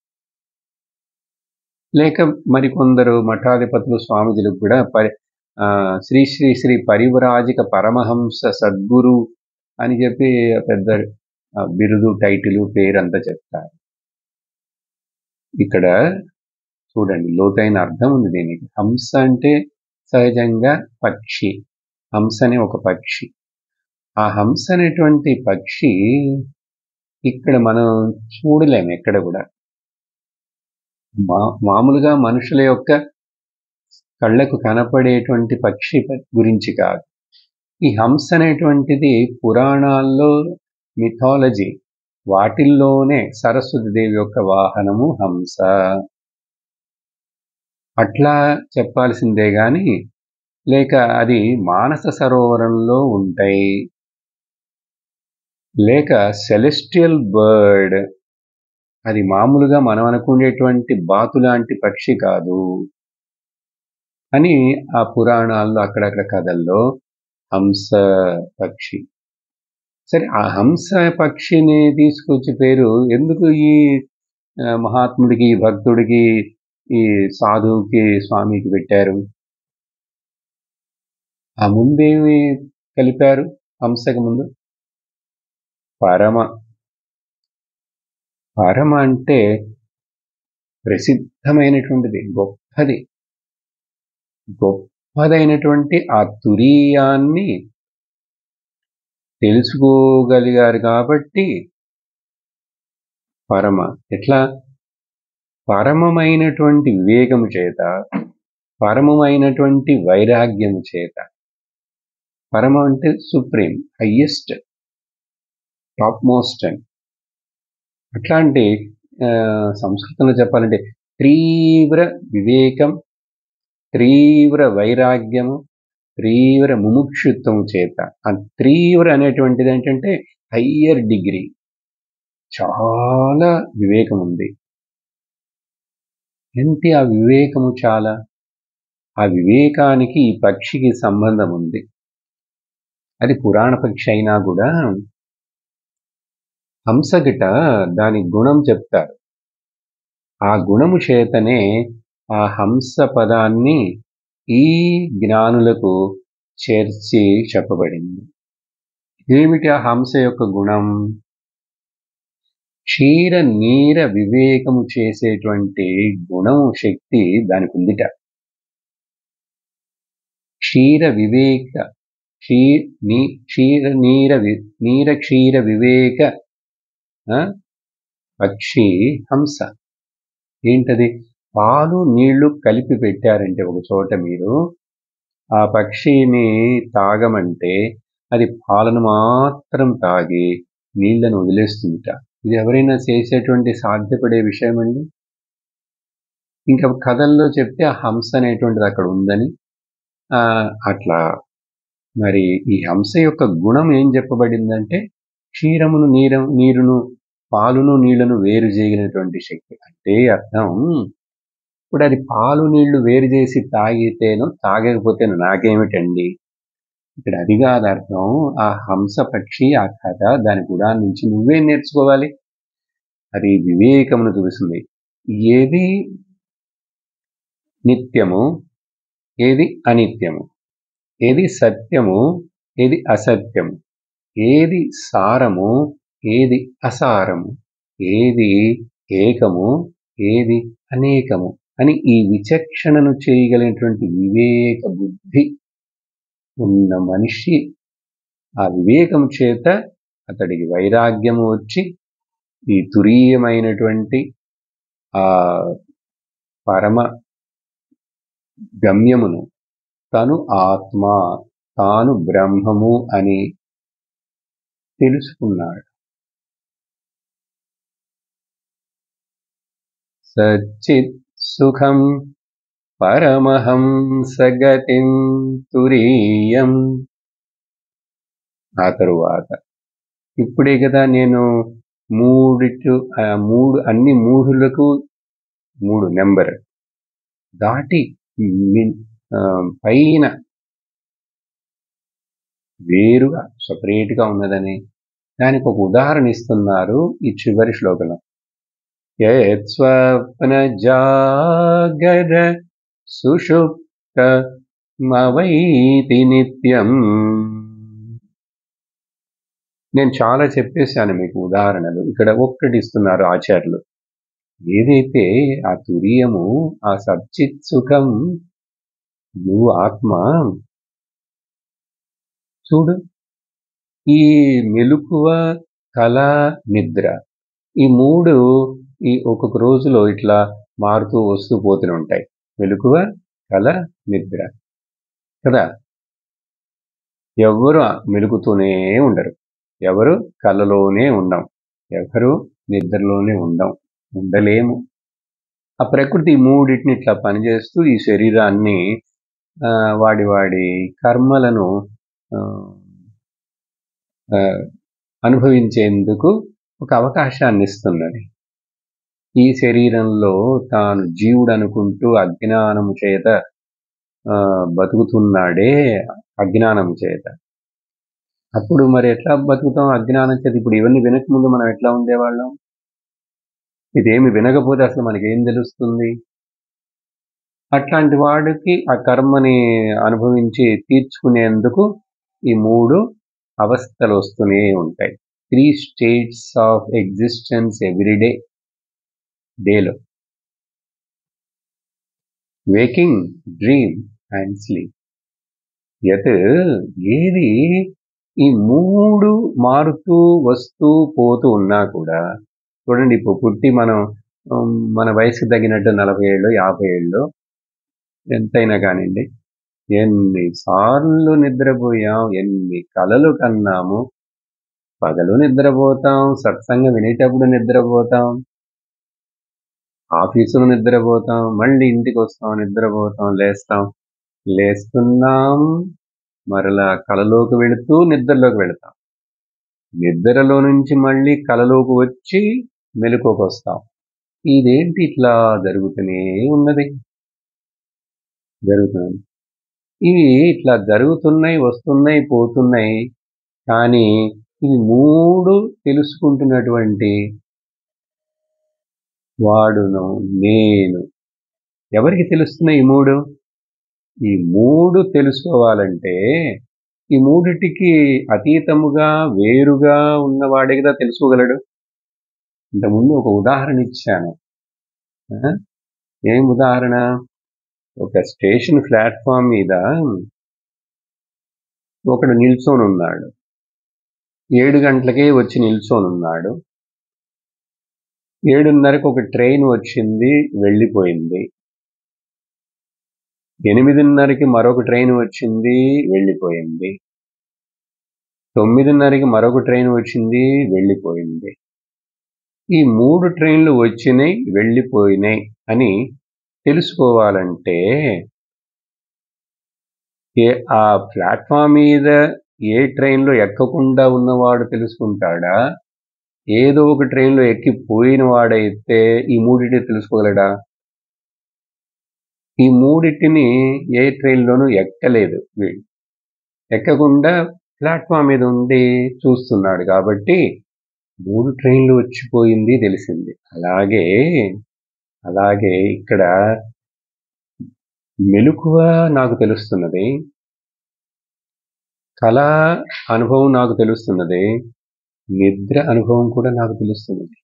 లేక మరికొందరు మఠాధిపతులు స్వామిజీలకు కూడా పరి ఆ, శ్రీ శ్రీ శ్రీ పరివరాజిక పరమహంస సద్గురు అని చెప్పి పెద్ద ఆ, బిరుదు టైటిల్ పేరు అంతా చెప్తారు ఇక్కడ చూడండి లోతైన అర్థం ఉంది దీనికి హంస అంటే సహజంగా పక్షి హంస అనే ఒక పక్షి ఆ హంస అనేటువంటి పక్షి ఇక్కడ మనం చూడలేము ఎక్కడ కూడా మా మామూలుగా మనుషుల యొక్క కళ్ళకు కనపడేటువంటి పక్షి ప- గురించి కాదు ఈ హంస అనేటువంటిది పురాణాల్లో మిథాలజీ వాటిల్లోనే సరస్వతి దేవి యొక్క వాహనము హంస అట్లా చెప్పాల్సిందే గాని లేక అది మానస సరోవరంలో ఉంటాయి లేక సెలెస్టియల్ బర్డ్ అది మామూలుగా మనం అనుకునేటువంటి బాతు లాంటి పక్షి కాదు అని ఆ పురాణాల్లో అక్కడక్కడ కథల్లో హంస పక్షి సరే ఆ హంస పక్షిని తీసుకొచ్చి పేరు ఎందుకు ఈ ఆ, మహాత్ముడికి ఈ భక్తుడికి ఈ సాధువుకి స్వామికి పెట్టారు ఆ ముందేమి కలిపారు హంసకి ముందు పరమ పరమ అంటే ప్రసిద్ధమైనటువంటిది గొప్పది గొప్పదైనటువంటి ఆ తురీయాన్ని తెలుసుకోగలిగారు కాబట్టి పరమ ఎట్లా పరమమైనటువంటి వివేకము చేత పరమమైనటువంటి వైరాగ్యము చేత పరమ అంటే సుప్రీం హయ్యెస్ట్ టాప్ మోస్ట్ అని అట్లాంటి ఆ, సంస్కృతంలో చెప్పాలంటే తీవ్ర వివేకం తీవ్ర వైరాగ్యము తీవ్ర ముముక్షుత్వం చేత ఆ తీవ్ర అనేటువంటిది ఏంటంటే హయ్యర్ డిగ్రీ చాలా వివేకం ఉంది ఏంటి ఆ వివేకము చాలా ఆ వివేకానికి ఈ పక్షికి సంబంధం ఉంది అది పురాణ పక్షి అయినా కూడా హంసగిట దాని గుణం చెప్తారు ఆ గుణము చేతనే ఆ హంస పదాన్ని ఈ జ్ఞానులకు చేర్చి చెప్పబడింది ఏమిటి ఆ హంస యొక్క గుణం క్షీర నీర వివేకము చేసేటువంటి గుణము శక్తి దానికి ఉందిట క్షీర వివేక క్షీ నీ క్షీర నీర వి నీర క్షీర వివేక ఆ, పక్షి హంస ఏంటది పాలు నీళ్లు కలిపి పెట్టారంటే ఒక చోట మీరు ఆ పక్షిని తాగమంటే అది పాలను మాత్రం తాగి నీళ్లను వదిలేస్తుందిట ఇది ఎవరైనా చేసేటువంటి సాధ్యపడే విషయం అండి ఇంకా కథల్లో చెప్తే ఆ హంస అనేటువంటిది అక్కడ ఉందని ఆ, అట్లా మరి ఈ హంస యొక్క గుణం ఏం చెప్పబడిందంటే క్షీరమును నీర నీరును పాలును నీళ్లను వేరు చేయగలిగినటువంటి శక్తి అంటే అర్థం ఇప్పుడు అది పాలు నీళ్లు వేరు చేసి తాగితేను తాగకపోతేను నాకేమిటండి ఇక్కడ అది కాదు అర్థం ఆ హంస పక్షి ఆ కథ దాని గుణాన్ని నుంచి నువ్వే నేర్చుకోవాలి అది వివేకమును చూపిస్తుంది ఏది నిత్యము ఏది అనిత్యము ఏది సత్యము ఏది అసత్యము ఏది సారము ఏది అసారము ఏది ఏకము ఏది అనేకము అని ఈ విచక్షణను చేయగలిగినటువంటి వివేక బుద్ధి ఉన్న మనిషి ఆ వివేకం చేత అతడికి వైరాగ్యము వచ్చి ఈ తురీయమైనటువంటి ఆ పరమ గమ్యమును తను ఆత్మ తాను బ్రహ్మము అని తెలుసుకున్నాడు సచ్చిత్ సుఖం పరమహంసగతిం తురీయం ఆ తరువాత ఇప్పుడే కదా నేను మూడిటు ఆ మూడు అన్ని మూడులకు మూడు నెంబర్ దాటి మి- ఆ, పైన వేరుగా సపరేట్గా ఉన్నదని దానికి ఒక ఉదాహరణ ఇస్తున్నారు ఈ చివరి శ్లోకంలో స్వప్న జాగర సుషుప్త మవైతి నిత్యం నేను చాలా చెప్పేశాను మీకు ఉదాహరణలు ఇక్కడ ఒక్కటి ఇస్తున్నారు ఆచార్యులు ఏదైతే ఆ తురియము ఆ సచ్చిత్ సుఖం నువ్వు ఆత్మ చూడు ఈ మెలకువ కళ నిద్ర ఈ మూడు ఈ ఒక్కొక్క రోజులో ఇట్లా మారుతూ వస్తూ పోతూనే ఉంటాయి మెలకువ కళ నిద్ర కదా ఎవరు మెలుకుతూనే ఉండరు ఎవరు కళలోనే ఉండం ఎవరు నిద్రలోనే ఉండం ఉండలేము ఆ ప్రకృతి ఈ మూడింటిని ఇట్లా పనిచేస్తూ ఈ శరీరాన్ని ఆ, వాడి వాడి కర్మలను ఆ, ఆ, అనుభవించేందుకు ఒక అవకాశాన్ని ఇస్తున్నది ఈ శరీరంలో తాను జీవుడు అనుకుంటూ అజ్ఞానము చేత ఆ, బతుకుతున్నాడే అజ్ఞానం చేత అప్పుడు మరి ఎట్లా బతుకుతాం అజ్ఞానం చేత ఇప్పుడు ఇవన్నీ వినక ముందు మనం ఎట్లా ఉండేవాళ్ళం ఇదేమి వినకపోతే అసలు మనకి ఏం తెలుస్తుంది అట్లాంటి వాడికి ఆ కర్మని అనుభవించి తీర్చుకునేందుకు ఈ మూడు అవస్థలు వస్తూనే ఉంటాయి three states of existence everyday డేలో వేకింగ్ డ్రీమ్ అండ్ స్లీప్ యత్ ఏది ఈ మూడు మారుతూ వస్తూ పోతూ ఉన్నా కూడా చూడండి ఇప్పుడు పుట్టి మనం ఉమ్, మన వయసుకు తగినట్టు నలభై ఏళ్ళు యాభై ఏళ్ళు ఎంతైనా కానివ్వండి ఎన్నిసార్లు నిద్రపోయాం ఎన్ని కలలు కన్నాము పగలు నిద్రపోతాం సత్సంగం వినేటప్పుడు నిద్రపోతాం ఆఫీసులో నిద్రపోతాం మళ్ళీ ఇంటికి వస్తాం నిద్రపోతాం లేస్తాం లేస్తున్నాం మరలా కలలోకి వెళుతూ నిద్రలోకి వెళతాం నిద్రలో నుంచి మళ్ళీ కలలోకి వచ్చి మెలకువకు వస్తాం ఇదేంటి ఇట్లా జరుగుతూనే ఉన్నది జరుగుతుంది ఇవి ఇట్లా జరుగుతున్నాయి వస్తున్నాయి పోతున్నాయి కానీ ఇవి మూడు తెలుసుకుంటున్నటువంటి వాడును నేను ఎవరికి తెలుస్తున్నాయి ఈ మూడు ఈ మూడు తెలుసుకోవాలంటే ఈ మూడిటికి అతీతముగా వేరుగా ఉన్నవాడే కదా తెలుసుకోగలడు ఇంతకుముందు ఒక ఉదాహరణ ఇచ్చాను ఆ? ఏం ఉదాహరణ ఒక స్టేషన్ ప్లాట్ఫామ్ మీద ఒకడు నిల్చొని ఉన్నాడు ఏడు గంటలకే వచ్చి నిల్చొని ఉన్నాడు ఏడున్నరకు ఒక ట్రైన్ వచ్చింది వెళ్ళిపోయింది ఎనిమిదిన్నరకి మరొక ట్రైన్ వచ్చింది వెళ్ళిపోయింది తొమ్మిదిన్నరకి మరొక ట్రైన్ వచ్చింది వెళ్ళిపోయింది ఈ మూడు ట్రైన్లు వచ్చినాయి వెళ్ళిపోయినాయి అని తెలుసుకోవాలంటే ఏ ఆ ప్లాట్ఫామ్ మీద ఏ ట్రైన్లో ఎక్కకుండా ఉన్నవాడు తెలుసుకుంటాడా ఏదో ఒక ట్రైన్లో ఎక్కి పోయిన వాడైతే ఈ మూడింటిని తెలుసుకోగలడా ఈ మూడింటిని ఏ ట్రైన్లోనూ ఎక్కలేదు వీడు ఎక్కకుండా ప్లాట్ఫామ్ మీద ఉండి చూస్తున్నాడు కాబట్టి మూడు ట్రైన్లు వచ్చిపోయింది తెలిసింది అలాగే అలాగే ఇక్కడ మెలకువ నాకు తెలుస్తున్నది కళ అనుభవం నాకు తెలుస్తున్నది నిద్ర అనుభవం కూడా నాకు తెలుస్తున్నది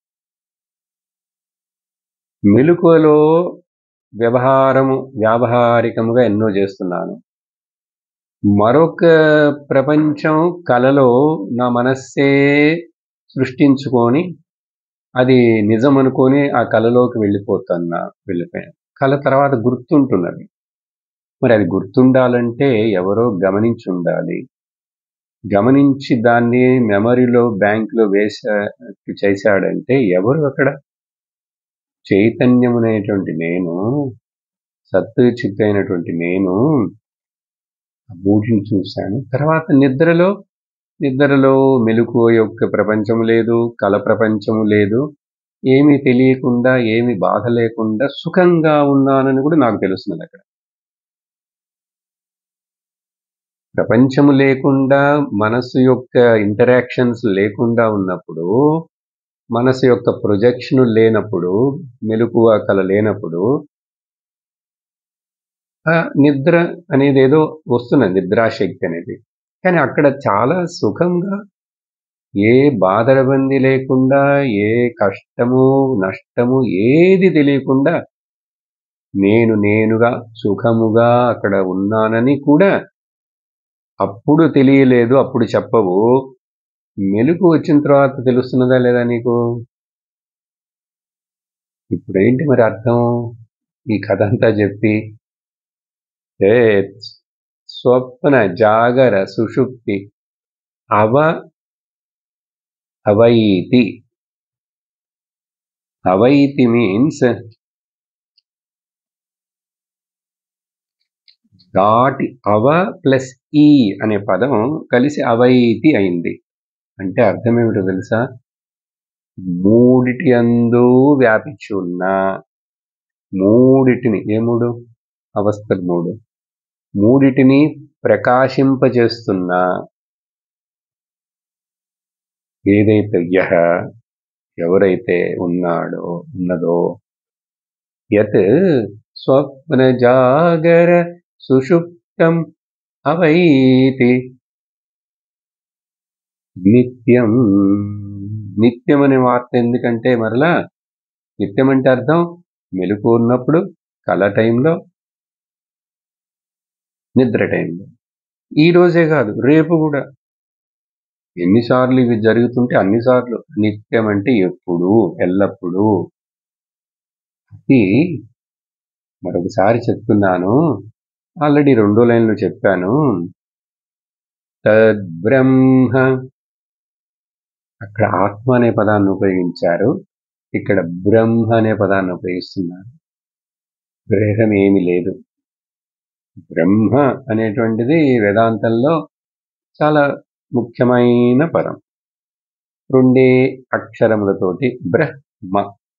మెలకువలో వ్యవహారము వ్యావహారికముగా ఎన్నో చేస్తున్నాను మరొక ప్రపంచం కలలో నా మనస్సే సృష్టించుకొని అది నిజం అనుకొని ఆ కళలోకి వెళ్ళిపోతున్నా వెళ్ళిపోయాను కళ తర్వాత గుర్తుంటున్నది మరి అది గుర్తుండాలంటే ఎవరో గమనించి ఉండాలి గమనించి దాన్ని మెమరీలో బ్యాంకులో వేసా చేశాడంటే ఎవరు అక్కడ చైతన్యమునేటువంటి నేను సత్తు చిత్తు అయినటువంటి నేను ఆ మూటిని చూశాను తర్వాత నిద్రలో నిద్రలో మెలకువ యొక్క ప్రపంచం లేదు కల ప్రపంచము లేదు ఏమీ తెలియకుండా ఏమి బాధ లేకుండా సుఖంగా ఉన్నానని కూడా నాకు తెలుస్తున్నది అక్కడ ప్రపంచము లేకుండా మనసు యొక్క ఇంటరాక్షన్స్ లేకుండా ఉన్నప్పుడు మనసు యొక్క ప్రొజెక్షన్ లేనప్పుడు మెలకువ కల లేనప్పుడు ఆ నిద్ర అనేది ఏదో వస్తున్నది నిద్రాశక్తి అనేది కానీ అక్కడ చాలా సుఖంగా ఏ బాధరబంది లేకుండా ఏ కష్టము నష్టము ఏది తెలియకుండా నేను నేనుగా సుఖముగా అక్కడ ఉన్నానని కూడా అప్పుడు తెలియలేదు అప్పుడు చెప్పవు మెలకు వచ్చిన తర్వాత తెలుస్తున్నదా లేదా నీకు ఇప్పుడేంటి మరి అర్థం ఈ కథ అంతా చెప్పి ఏ స్వప్న జాగర సుషుప్తి అవ అవైతి అవైతి మీన్స్ దాటి అవ ప్లస్ ఈ అనే పదం కలిసి అవైతి అయింది అంటే అర్థం ఏమిటో తెలుసా మూడిటి అందు వ్యాపించి ఉన్న మూడిటిని ఏ మూడు అవస్థలు మూడు మూడిటిని ప్రకాశింపజేస్తున్న ఏదైతే యహ ఎవరైతే ఉన్నాడో ఉన్నదో యత్ స్వప్న జాగర సుషుప్తం అవైతి నిత్యం నిత్యం అనే వార్త ఎందుకంటే మరలా నిత్యం అంటే అర్థం మెలకు ఉన్నప్పుడు కళ టైంలో నిద్ర టైంలో ఈ రోజే కాదు రేపు కూడా ఎన్నిసార్లు ఇవి జరుగుతుంటే అన్నిసార్లు నిత్యం అంటే ఎప్పుడు ఎల్లప్పుడూ అది మరొకసారి చెప్తున్నాను ఆల్రెడీ రెండో లైన్లో చెప్పాను తద్బ్రహ్మ అక్కడ ఆత్మ అనే పదాన్ని ఉపయోగించారు ఇక్కడ బ్రహ్మ అనే పదాన్ని ఉపయోగిస్తున్నారు గ్రహం ఏమి లేదు బ్రహ్మ అనేటువంటిది వేదాంతంలో చాలా ముఖ్యమైన పదం రెండే అక్షరములతోటి బ్రహ్మ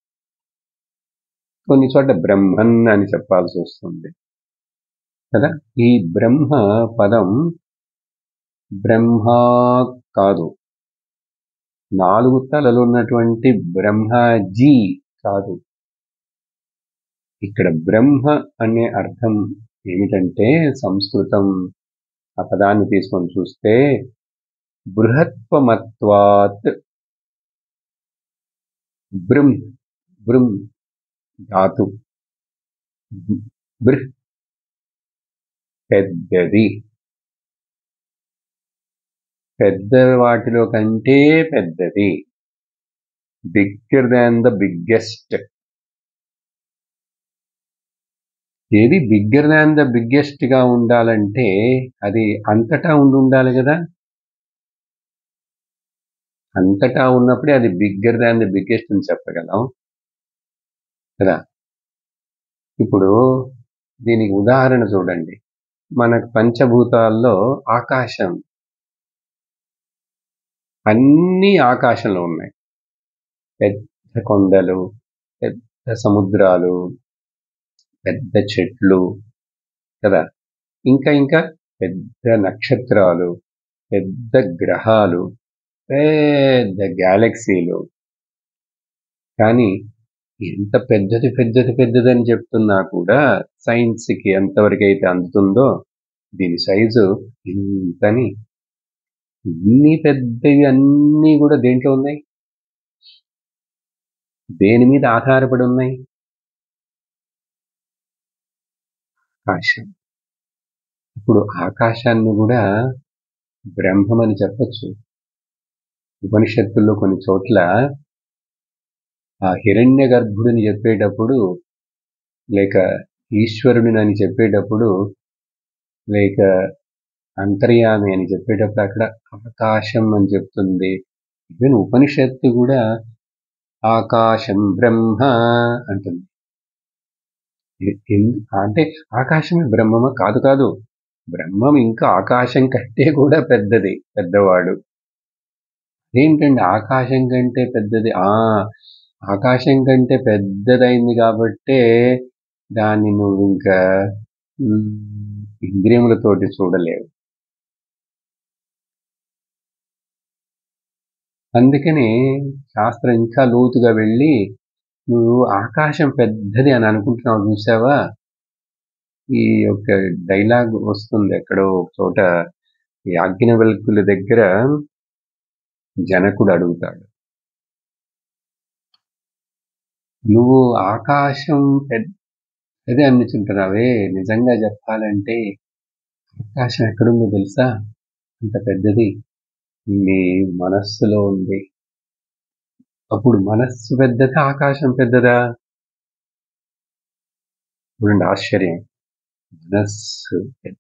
కొన్ని చోట్ల బ్రహ్మన్ అని చెప్పాల్సి వస్తుంది కదా ఈ బ్రహ్మ పదం బ్రహ్మ కాదు నాలుగు తలలు ఉన్నటువంటి బ్రహ్మజీ కాదు ఇక్కడ బ్రహ్మ అనే అర్థం ఏమిటంటే సంస్కృతం ఆ పదాన్ని తీసుకొని చూస్తే బృహత్వమత్వాత్ బృమ్ బృమ్ ధాతు బృహ్ పెద్దది పెద్ద వాటిలో కంటే పెద్దది బిగ్గర్ దాన్ ద బిగ్గెస్ట్ ఏది బిగ్గర్ దాన్ ద బిగ్గెస్ట్ గా ఉండాలంటే అది అంతటా ఉండి ఉండాలి కదా అంతటా ఉన్నప్పుడే అది బిగ్గర్ దాన్ ద బిగ్గెస్ట్ అని చెప్పగలం కదా ఇప్పుడు దీనికి ఉదాహరణ చూడండి మనకు పంచభూతాల్లో ఆకాశం అన్నీ ఆకాశంలో ఉన్నాయి పెద్ద కొండలు పెద్ద సముద్రాలు పెద్ద చెట్లు కదా ఇంకా ఇంకా పెద్ద నక్షత్రాలు పెద్ద గ్రహాలు పెద్ద గ్యాలక్సీలు కానీ ఎంత పెద్దది పెద్దది పెద్దదని చెప్తున్నా కూడా సైన్స్కి ఎంతవరకు అయితే అందుతుందో దీని సైజు ఇంతని ఇన్ని పెద్దవి అన్నీ కూడా దేంట్లో ఉన్నాయి దేని మీద ఆధారపడి ఉన్నాయి ఆకాశం ఇప్పుడు ఆకాశాన్ని కూడా బ్రహ్మమని చెప్పచ్చు ఉపనిషత్తుల్లో కొన్ని చోట్ల ఆ హిరణ్య గర్భుడిని చెప్పేటప్పుడు లేక ఈశ్వరుడిని అని చెప్పేటప్పుడు లేక అంతర్యామి అని చెప్పేటప్పుడు అక్కడ ఆకాశం అని చెప్తుంది ఈవెన్ ఉపనిషత్తు కూడా ఆకాశం బ్రహ్మ అంటుంది ఎ- ఎందు- అంటే ఆకాశమే బ్రహ్మమా కాదు కాదు బ్రహ్మం ఇంకా ఆకాశం కంటే కూడా పెద్దది పెద్దవాడు ఏంటండి ఆకాశం కంటే పెద్దది ఆ ఆకాశం కంటే పెద్దదైంది కాబట్టే దాన్ని నువ్వు ఇంకా మ్, ఇంద్రియములతోటి చూడలేవు అందుకని శాస్త్రం ఇంకా లోతుగా వెళ్ళి నువ్వు ఆకాశం పెద్దది అని అనుకుంటున్నావు చూసావా ఈ యొక్క డైలాగ్ వస్తుంది ఎక్కడో ఒక చోట ఈ అగ్నివల్కుల దగ్గర జనకుడు అడుగుతాడు నువ్వు ఆకాశం పెద్దది అనుకుంటున్నావే నిజంగా చెప్పాలంటే ఆకాశం ఎక్కడుందో తెలుసా అంత పెద్దది నీ మనస్సులో ఉంది అప్పుడు మనస్సు పెద్దదా ఆకాశం పెద్దదా చూడండి ఆశ్చర్యం మనస్సు పెద్ద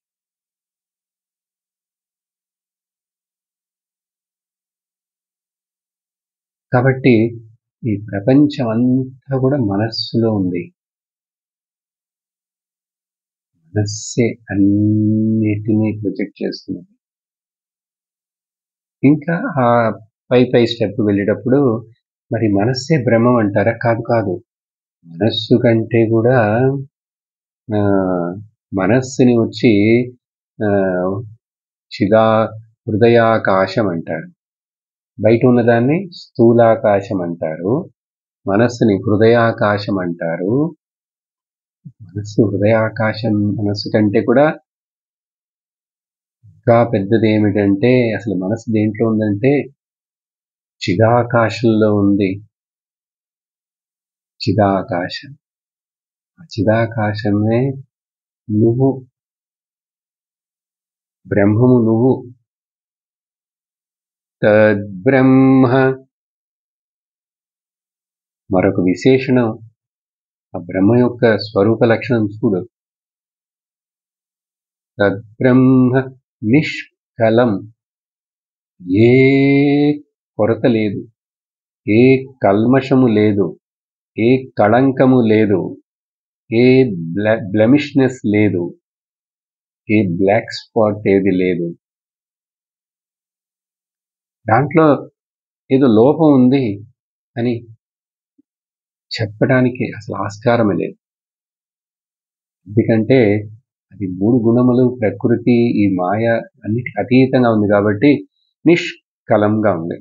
కాబట్టి ఈ ప్రపంచం అంతా కూడా మనస్సులో ఉంది మనస్సే అన్నిటినీ ప్రొజెక్ట్ చేస్తున్నది ఇంకా ఆ పై పై స్టెప్ వెళ్ళేటప్పుడు మరి మనస్సే బ్రహ్మం అంటారా కాదు కాదు మనస్సు కంటే కూడా ఆ, మనస్సుని వచ్చి ఆ, చిదా హృదయాకాశం అంటారు బయట ఉన్నదాన్ని స్థూలాకాశం అంటారు మనస్సుని హృదయాకాశం అంటారు మనస్సు హృదయాకాశం మనస్సు కంటే కూడా ఇంకా పెద్దది ఏమిటంటే అసలు మనసు దేంట్లో ఉందంటే చిదాకాశంలో ఉంది చిదాకాశం ఆ చిదాకాశమే నువ్వు బ్రహ్మము నువ్వు తద్బ్రహ్మ మరొక విశేషణం ఆ బ్రహ్మ యొక్క స్వరూప లక్షణం చూడు తద్బ్రహ్మ నిష్కలం ఏ కొరత లేదు ఏ కల్మషము లేదు ఏ కళంకము లేదు ఏ బ్ల బ్లెమిష్నెస్ లేదు ఏ బ్లాక్ స్పాట్ ఏది లేదు దాంట్లో ఏదో లోపం ఉంది అని చెప్పడానికి అసలు ఆస్కారమే లేదు ఎందుకంటే అది మూడు గుణములు ప్రకృతి ఈ మాయ అన్నిటి అతీతంగా ఉంది కాబట్టి నిష్కలంగా ఉంది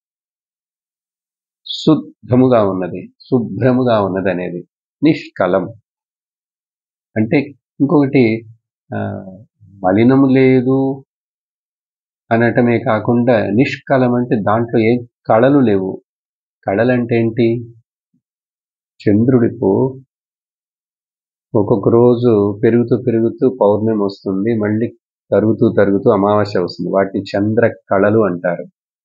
శుద్ధముగా ఉన్నది శుభ్రముగా ఉన్నది అనేది నిష్కలం అంటే ఇంకొకటి ఆ, మలినము లేదు అనటమే కాకుండా నిష్కలం అంటే దాంట్లో ఏ కళలు లేవు కళలు అంటే ఏంటి చంద్రుడికు ఒక్కొక్క రోజు పెరుగుతూ పెరుగుతూ పౌర్ణమి వస్తుంది మళ్ళీ తరుగుతూ తరుగుతూ అమావాస్య వస్తుంది వాటిని చంద్ర కళలు అంటారు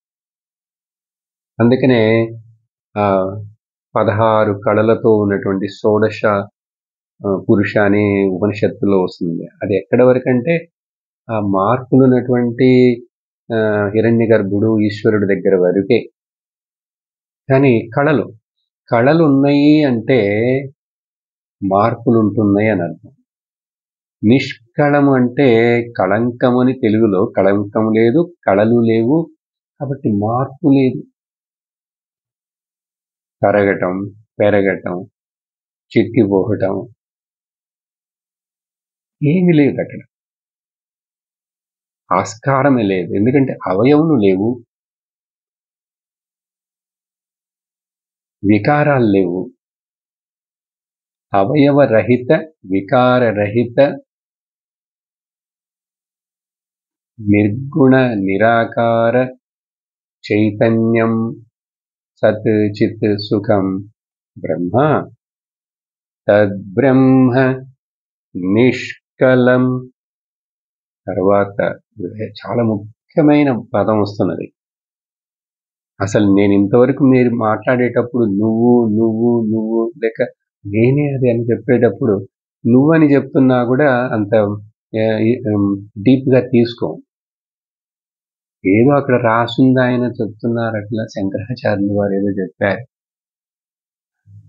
అందుకనే ఆ పదహారు కళలతో ఉన్నటువంటి షోడశ ఆ, పురుష అనే ఉపనిషత్తులో వస్తుంది అది ఎక్కడ వరకు అంటే ఆ మార్పులు ఉన్నటువంటి హిరణ్య గర్భుడు ఈశ్వరుడు దగ్గర వరకే కానీ కళలు కళలు ఉన్నాయి అంటే మార్పులు ఉంటున్నాయి అని అర్థం నిష్కళము అంటే కళంకము అని తెలుగులో కళంకము లేదు కళలు లేవు కాబట్టి మార్పు లేదు తరగటం పెరగటం చిక్కిపోవటం ఏమీ లేదు అక్కడ ఆస్కారమే లేదు ఎందుకంటే అవయవులు లేవు వికారాలు లేవు అవయవరహిత వికారరహిత నిర్గుణ నిరాకార చైతన్యం సత్ చిత్ సుఖం బ్రహ్మ తద్బ్రహ్మ నిష్కలం తర్వాత చాలా ముఖ్యమైన పదం వస్తున్నది అసలు నేను ఇంతవరకు మీరు మాట్లాడేటప్పుడు నువ్వు నువ్వు నువ్వు లేక నేనే అది అని చెప్పేటప్పుడు నువ్వు అని చెప్తున్నా కూడా అంత డీప్ గా తీసుకో ఏదో అక్కడ రాసుంది ఆయన చెప్తున్నారు అట్లా శంకరాచార్యులు వారు ఏదో చెప్పారు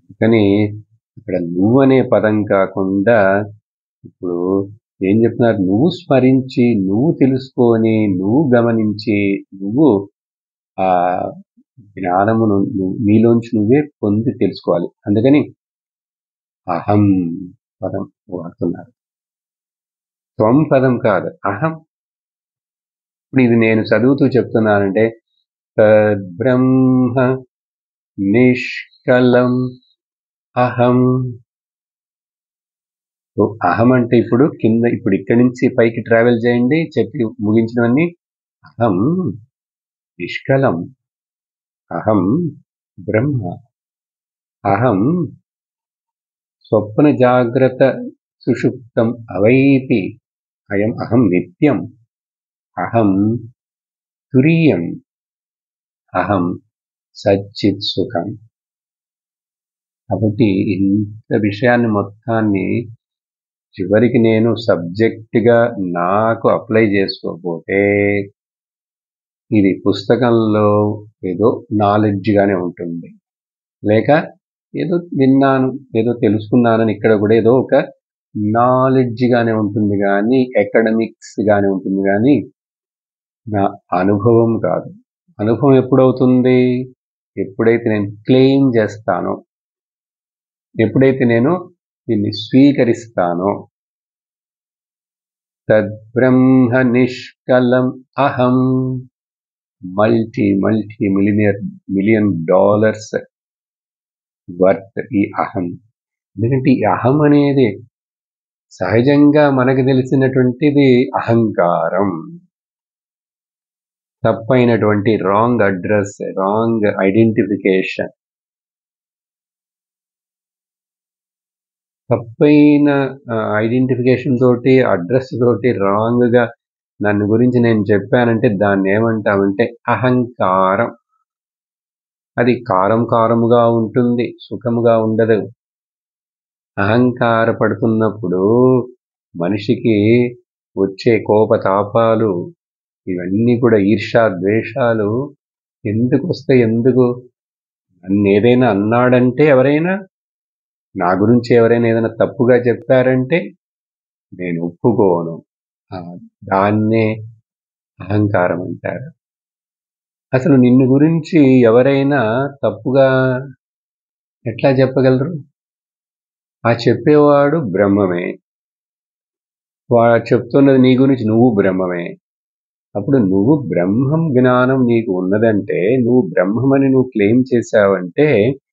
కానీ ఇక్కడ నువ్వు అనే పదం కాకుండా ఇప్పుడు ఏం చెప్తున్నారు నువ్వు స్మరించి నువ్వు తెలుసుకొని నువ్వు గమనించి నువ్వు ఆ జ్ఞానమును నువ్వు- నీలోంచి నువ్వే పొంది తెలుసుకోవాలి అందుకని అహం పదం వాడుతున్నారు త్వం పదం కాదు అహం ఇప్పుడు ఇది నేను చదువుతూ చెప్తున్నానంటే తద్బ్రహ్మ నిష్కలం అహం ఓ, అహం అంటే ఇప్పుడు కింద ఇప్పుడు ఇక్కడి నుంచి పైకి ట్రావెల్ చేయండి చెప్పి ముగించినవన్నీ అహం నిష్కలం అహం బ్రహ్మ అహం స్వప్న జాగ్రత్త సుషుప్తం అవైతి అయం అహం నిత్యం అహం తురీయం అహం సచ్చిత్ సుఖం కాబట్టి ఇంత విషయాన్ని మొత్తాన్ని చివరికి నేను సబ్జెక్ట్గా నాకు అప్లై చేసుకోకపోతే ఇది పుస్తకంలో ఏదో నాలెడ్జ్గానే ఉంటుంది లేక ఏదో విన్నాను ఏదో తెలుసుకున్నానని ఇక్కడ కూడా ఏదో ఒక నాలెడ్జ్గానే ఉంటుంది కానీ అకాడమిక్స్ గానే ఉంటుంది కానీ నా అనుభవం కాదు అనుభవం ఎప్పుడవుతుంది ఎప్పుడైతే నేను క్లెయిమ్ చేస్తానో ఎప్పుడైతే నేను దీన్ని స్వీకరిస్తానో తద్బ్రహ్మ నిష్కలం అహం multi multi millionaire million dollars worth ఈ అహం ఎందుకంటే ఈ అహం అనేది సహజంగా మనకు తెలిసినటువంటిది అహంకారం తప్పైనటువంటి రాంగ్ అడ్రస్ రాంగ్ ఐడెంటిఫికేషన్ తప్పైన ఐడెంటిఫికేషన్ తోటి అడ్రస్ తోటి రాంగ్ గా నన్ను గురించి నేను చెప్పానంటే దాన్ని ఏమంటామంటే అహంకారం అది కారం కారముగా ఉంటుంది సుఖముగా ఉండదు అహంకార పడుతున్నప్పుడు మనిషికి వచ్చే కోపతాపాలు ఇవన్నీ కూడా ఈర్షా ద్వేషాలు ఎందుకు వస్తాయి ఎందుకు నన్ను ఏదైనా అన్నాడంటే ఎవరైనా నా గురించి ఎవరైనా ఏదైనా తప్పుగా చెప్పారంటే నేను ఒప్పుకోను ఆ, దాన్నే అహంకారం అంటారు అసలు నిన్ను గురించి ఎవరైనా తప్పుగా ఎట్లా చెప్పగలరు ఆ చెప్పేవాడు బ్రహ్మమే వాడు చెప్తున్నది నీ గురించి నువ్వు బ్రహ్మమే అప్పుడు నువ్వు బ్రహ్మం జ్ఞానం నీకు ఉన్నదంటే నువ్వు బ్రహ్మమని నువ్వు క్లెయిమ్ చేశావంటే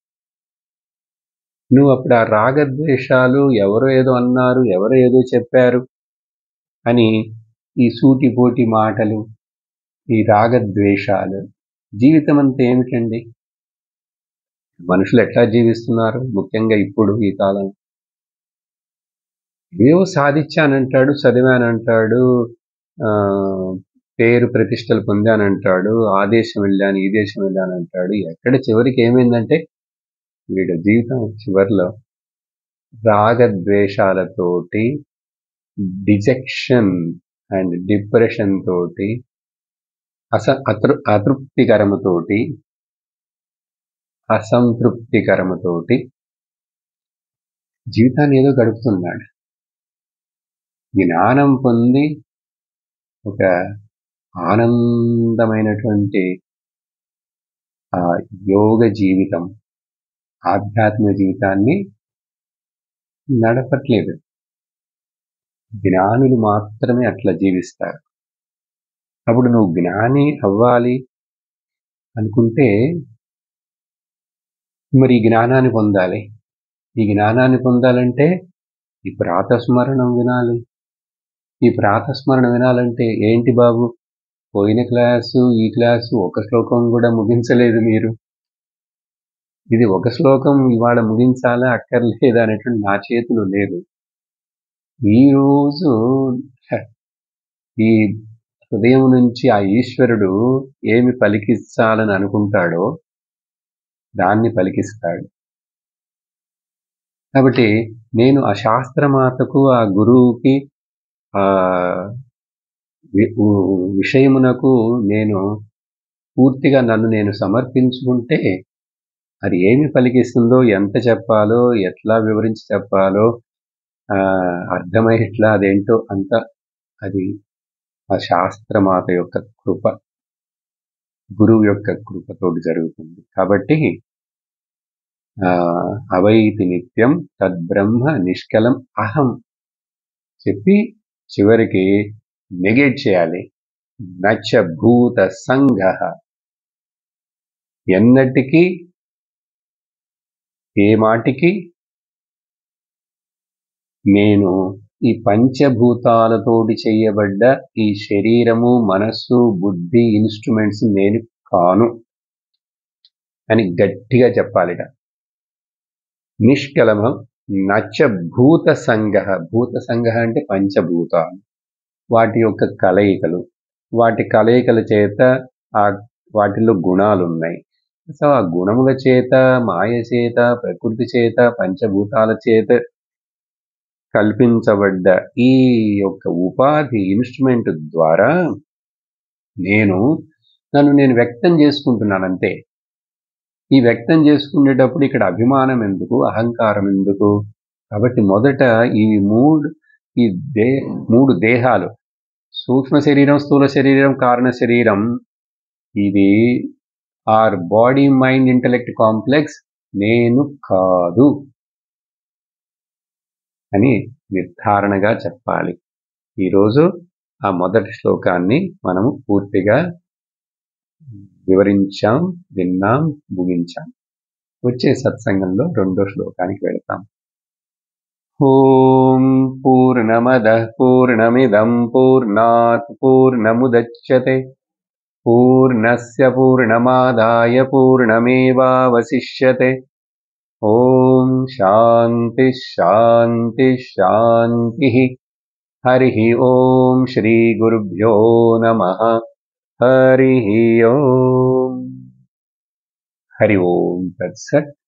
నువ్వు అప్పుడు ఆ రాగద్వేషాలు ఎవరో ఏదో అన్నారు ఎవరో ఏదో చెప్పారు అని ఈ సూటిపోటి మాటలు ఈ రాగద్వేషాలు జీవితం అంతా ఏమిటండి మనుషులు ఎట్లా జీవిస్తున్నారు ముఖ్యంగా ఇప్పుడు ఈ కాలం ఏవో సాధించానంటాడు చదివానంటాడు ఆ, పేరు ప్రతిష్టలు పొందానంటాడు ఆ దేశం వెళ్ళాను ఈ దేశం వెళ్ళాను అంటాడు ఎక్కడ చివరికి ఏమైందంటే వీడి జీవితం చివరిలో రాగద్వేషాలతోటి డిజెక్షన్ అండ్ డిప్రెషన్ తోటి అస అతృ అతృప్తికరముతోటి అసంతృప్తికరముతోటి జీవితాన్ని ఏదో గడుపుతున్నాడు జ్ఞానం పొంది ఒక ఆనందమైనటువంటి ఆ యోగ జీవితం ఆధ్యాత్మిక జీవితాన్ని నడపట్లేదు జ్ఞానులు మాత్రమే అట్లా జీవిస్తారు అప్పుడు నువ్వు జ్ఞాని అవ్వాలి అనుకుంటే మరి ఈ జ్ఞానాన్ని పొందాలి ఈ జ్ఞానాన్ని పొందాలంటే ఈ ప్రాతస్మరణం వినాలి ఈ ప్రాతస్మరణ వినాలంటే ఏంటి బాబు పోయిన క్లాసు ఈ క్లాసు ఒక శ్లోకం కూడా ముగించలేదు మీరు ఇది ఒక శ్లోకం ఇవాళ ముగించాలా అక్కర్లేదా అనేటువంటి నా చేతులు లేదు ఈ రోజు హ, ఈ హృదయం నుంచి ఆ ఈశ్వరుడు ఏమి పలికించాలని అనుకుంటాడో దాన్ని పలికిస్తాడు కాబట్టి నేను ఆ శాస్త్రమాతకు ఆ గురువుకి ఆ వి- ఉ- విషయమునకు నేను పూర్తిగా నన్ను నేను సమర్పించుకుంటే అది ఏమి పలికిస్తుందో ఎంత చెప్పాలో ఎట్లా వివరించి చెప్పాలో ఆ, అర్థమయ్యేట్లా అదేంటో అంత అది ఆ శాస్త్రమాత యొక్క కృప గురువు యొక్క కృపతోటి జరుగుతుంది కాబట్టి ఆ అవైతి నిత్యం తద్బ్రహ్మ నిష్కలం అహం చెప్పి చివరికి నెగేట్ చేయాలి నచ్చ భూత సంఘ ఎన్నటికీ ఏ మాటికి నేను ఈ పంచభూతాలతోటి చేయబడ్డ ఈ శరీరము మనస్సు బుద్ధి ఇన్స్ట్రుమెంట్స్ నేను కాను అని గట్టిగా చెప్పాలిట నిష్కలమ నచ్చ భూత సంఘ భూత సంఘ అంటే పంచభూతాలు వాటి యొక్క కలయికలు వాటి కలయికల చేత ఆ వాటిలో గుణాలు ఉన్నాయి సో ఆ గుణముల చేత మాయ చేత ప్రకృతి చేత పంచభూతాల చేత కల్పించబడ్డ ఈ యొక్క ఉపాధి ఇన్స్ట్రుమెంట్ ద్వారా నేను నన్ను నేను వ్యక్తం చేసుకుంటున్నాను అంతే ఈ వ్యక్తం చేసుకునేటప్పుడు ఇక్కడ అభిమానం ఎందుకు అహంకారం ఎందుకు కాబట్టి మొదట ఈ మూడు ఈ దే మూడు దేహాలు సూక్ష్మ శరీరం స్థూల శరీరం కారణ శరీరం ఇది or body mind intellect complex నేను కాదు అని నిర్ధారణగా చెప్పాలి ఈరోజు ఆ మొదటి శ్లోకాన్ని మనము పూర్తిగా వివరించాం విన్నాం ముగించాం వచ్చే సత్సంగంలో రెండో శ్లోకానికి వెళతాం ఓం పూర్ణమద పూర్ణమిదం పూర్ణాత్ పూర్ణముదచ్యతే పూర్ణస్య పూర్ణమాదాయ పూర్ణమేవావశిష్యతే ఓం శాంతి శాంతి శాంతి హరి ఓం శ్రీ గురుభ్యో నమ హరి ఓం హరి ఓం తత్సత్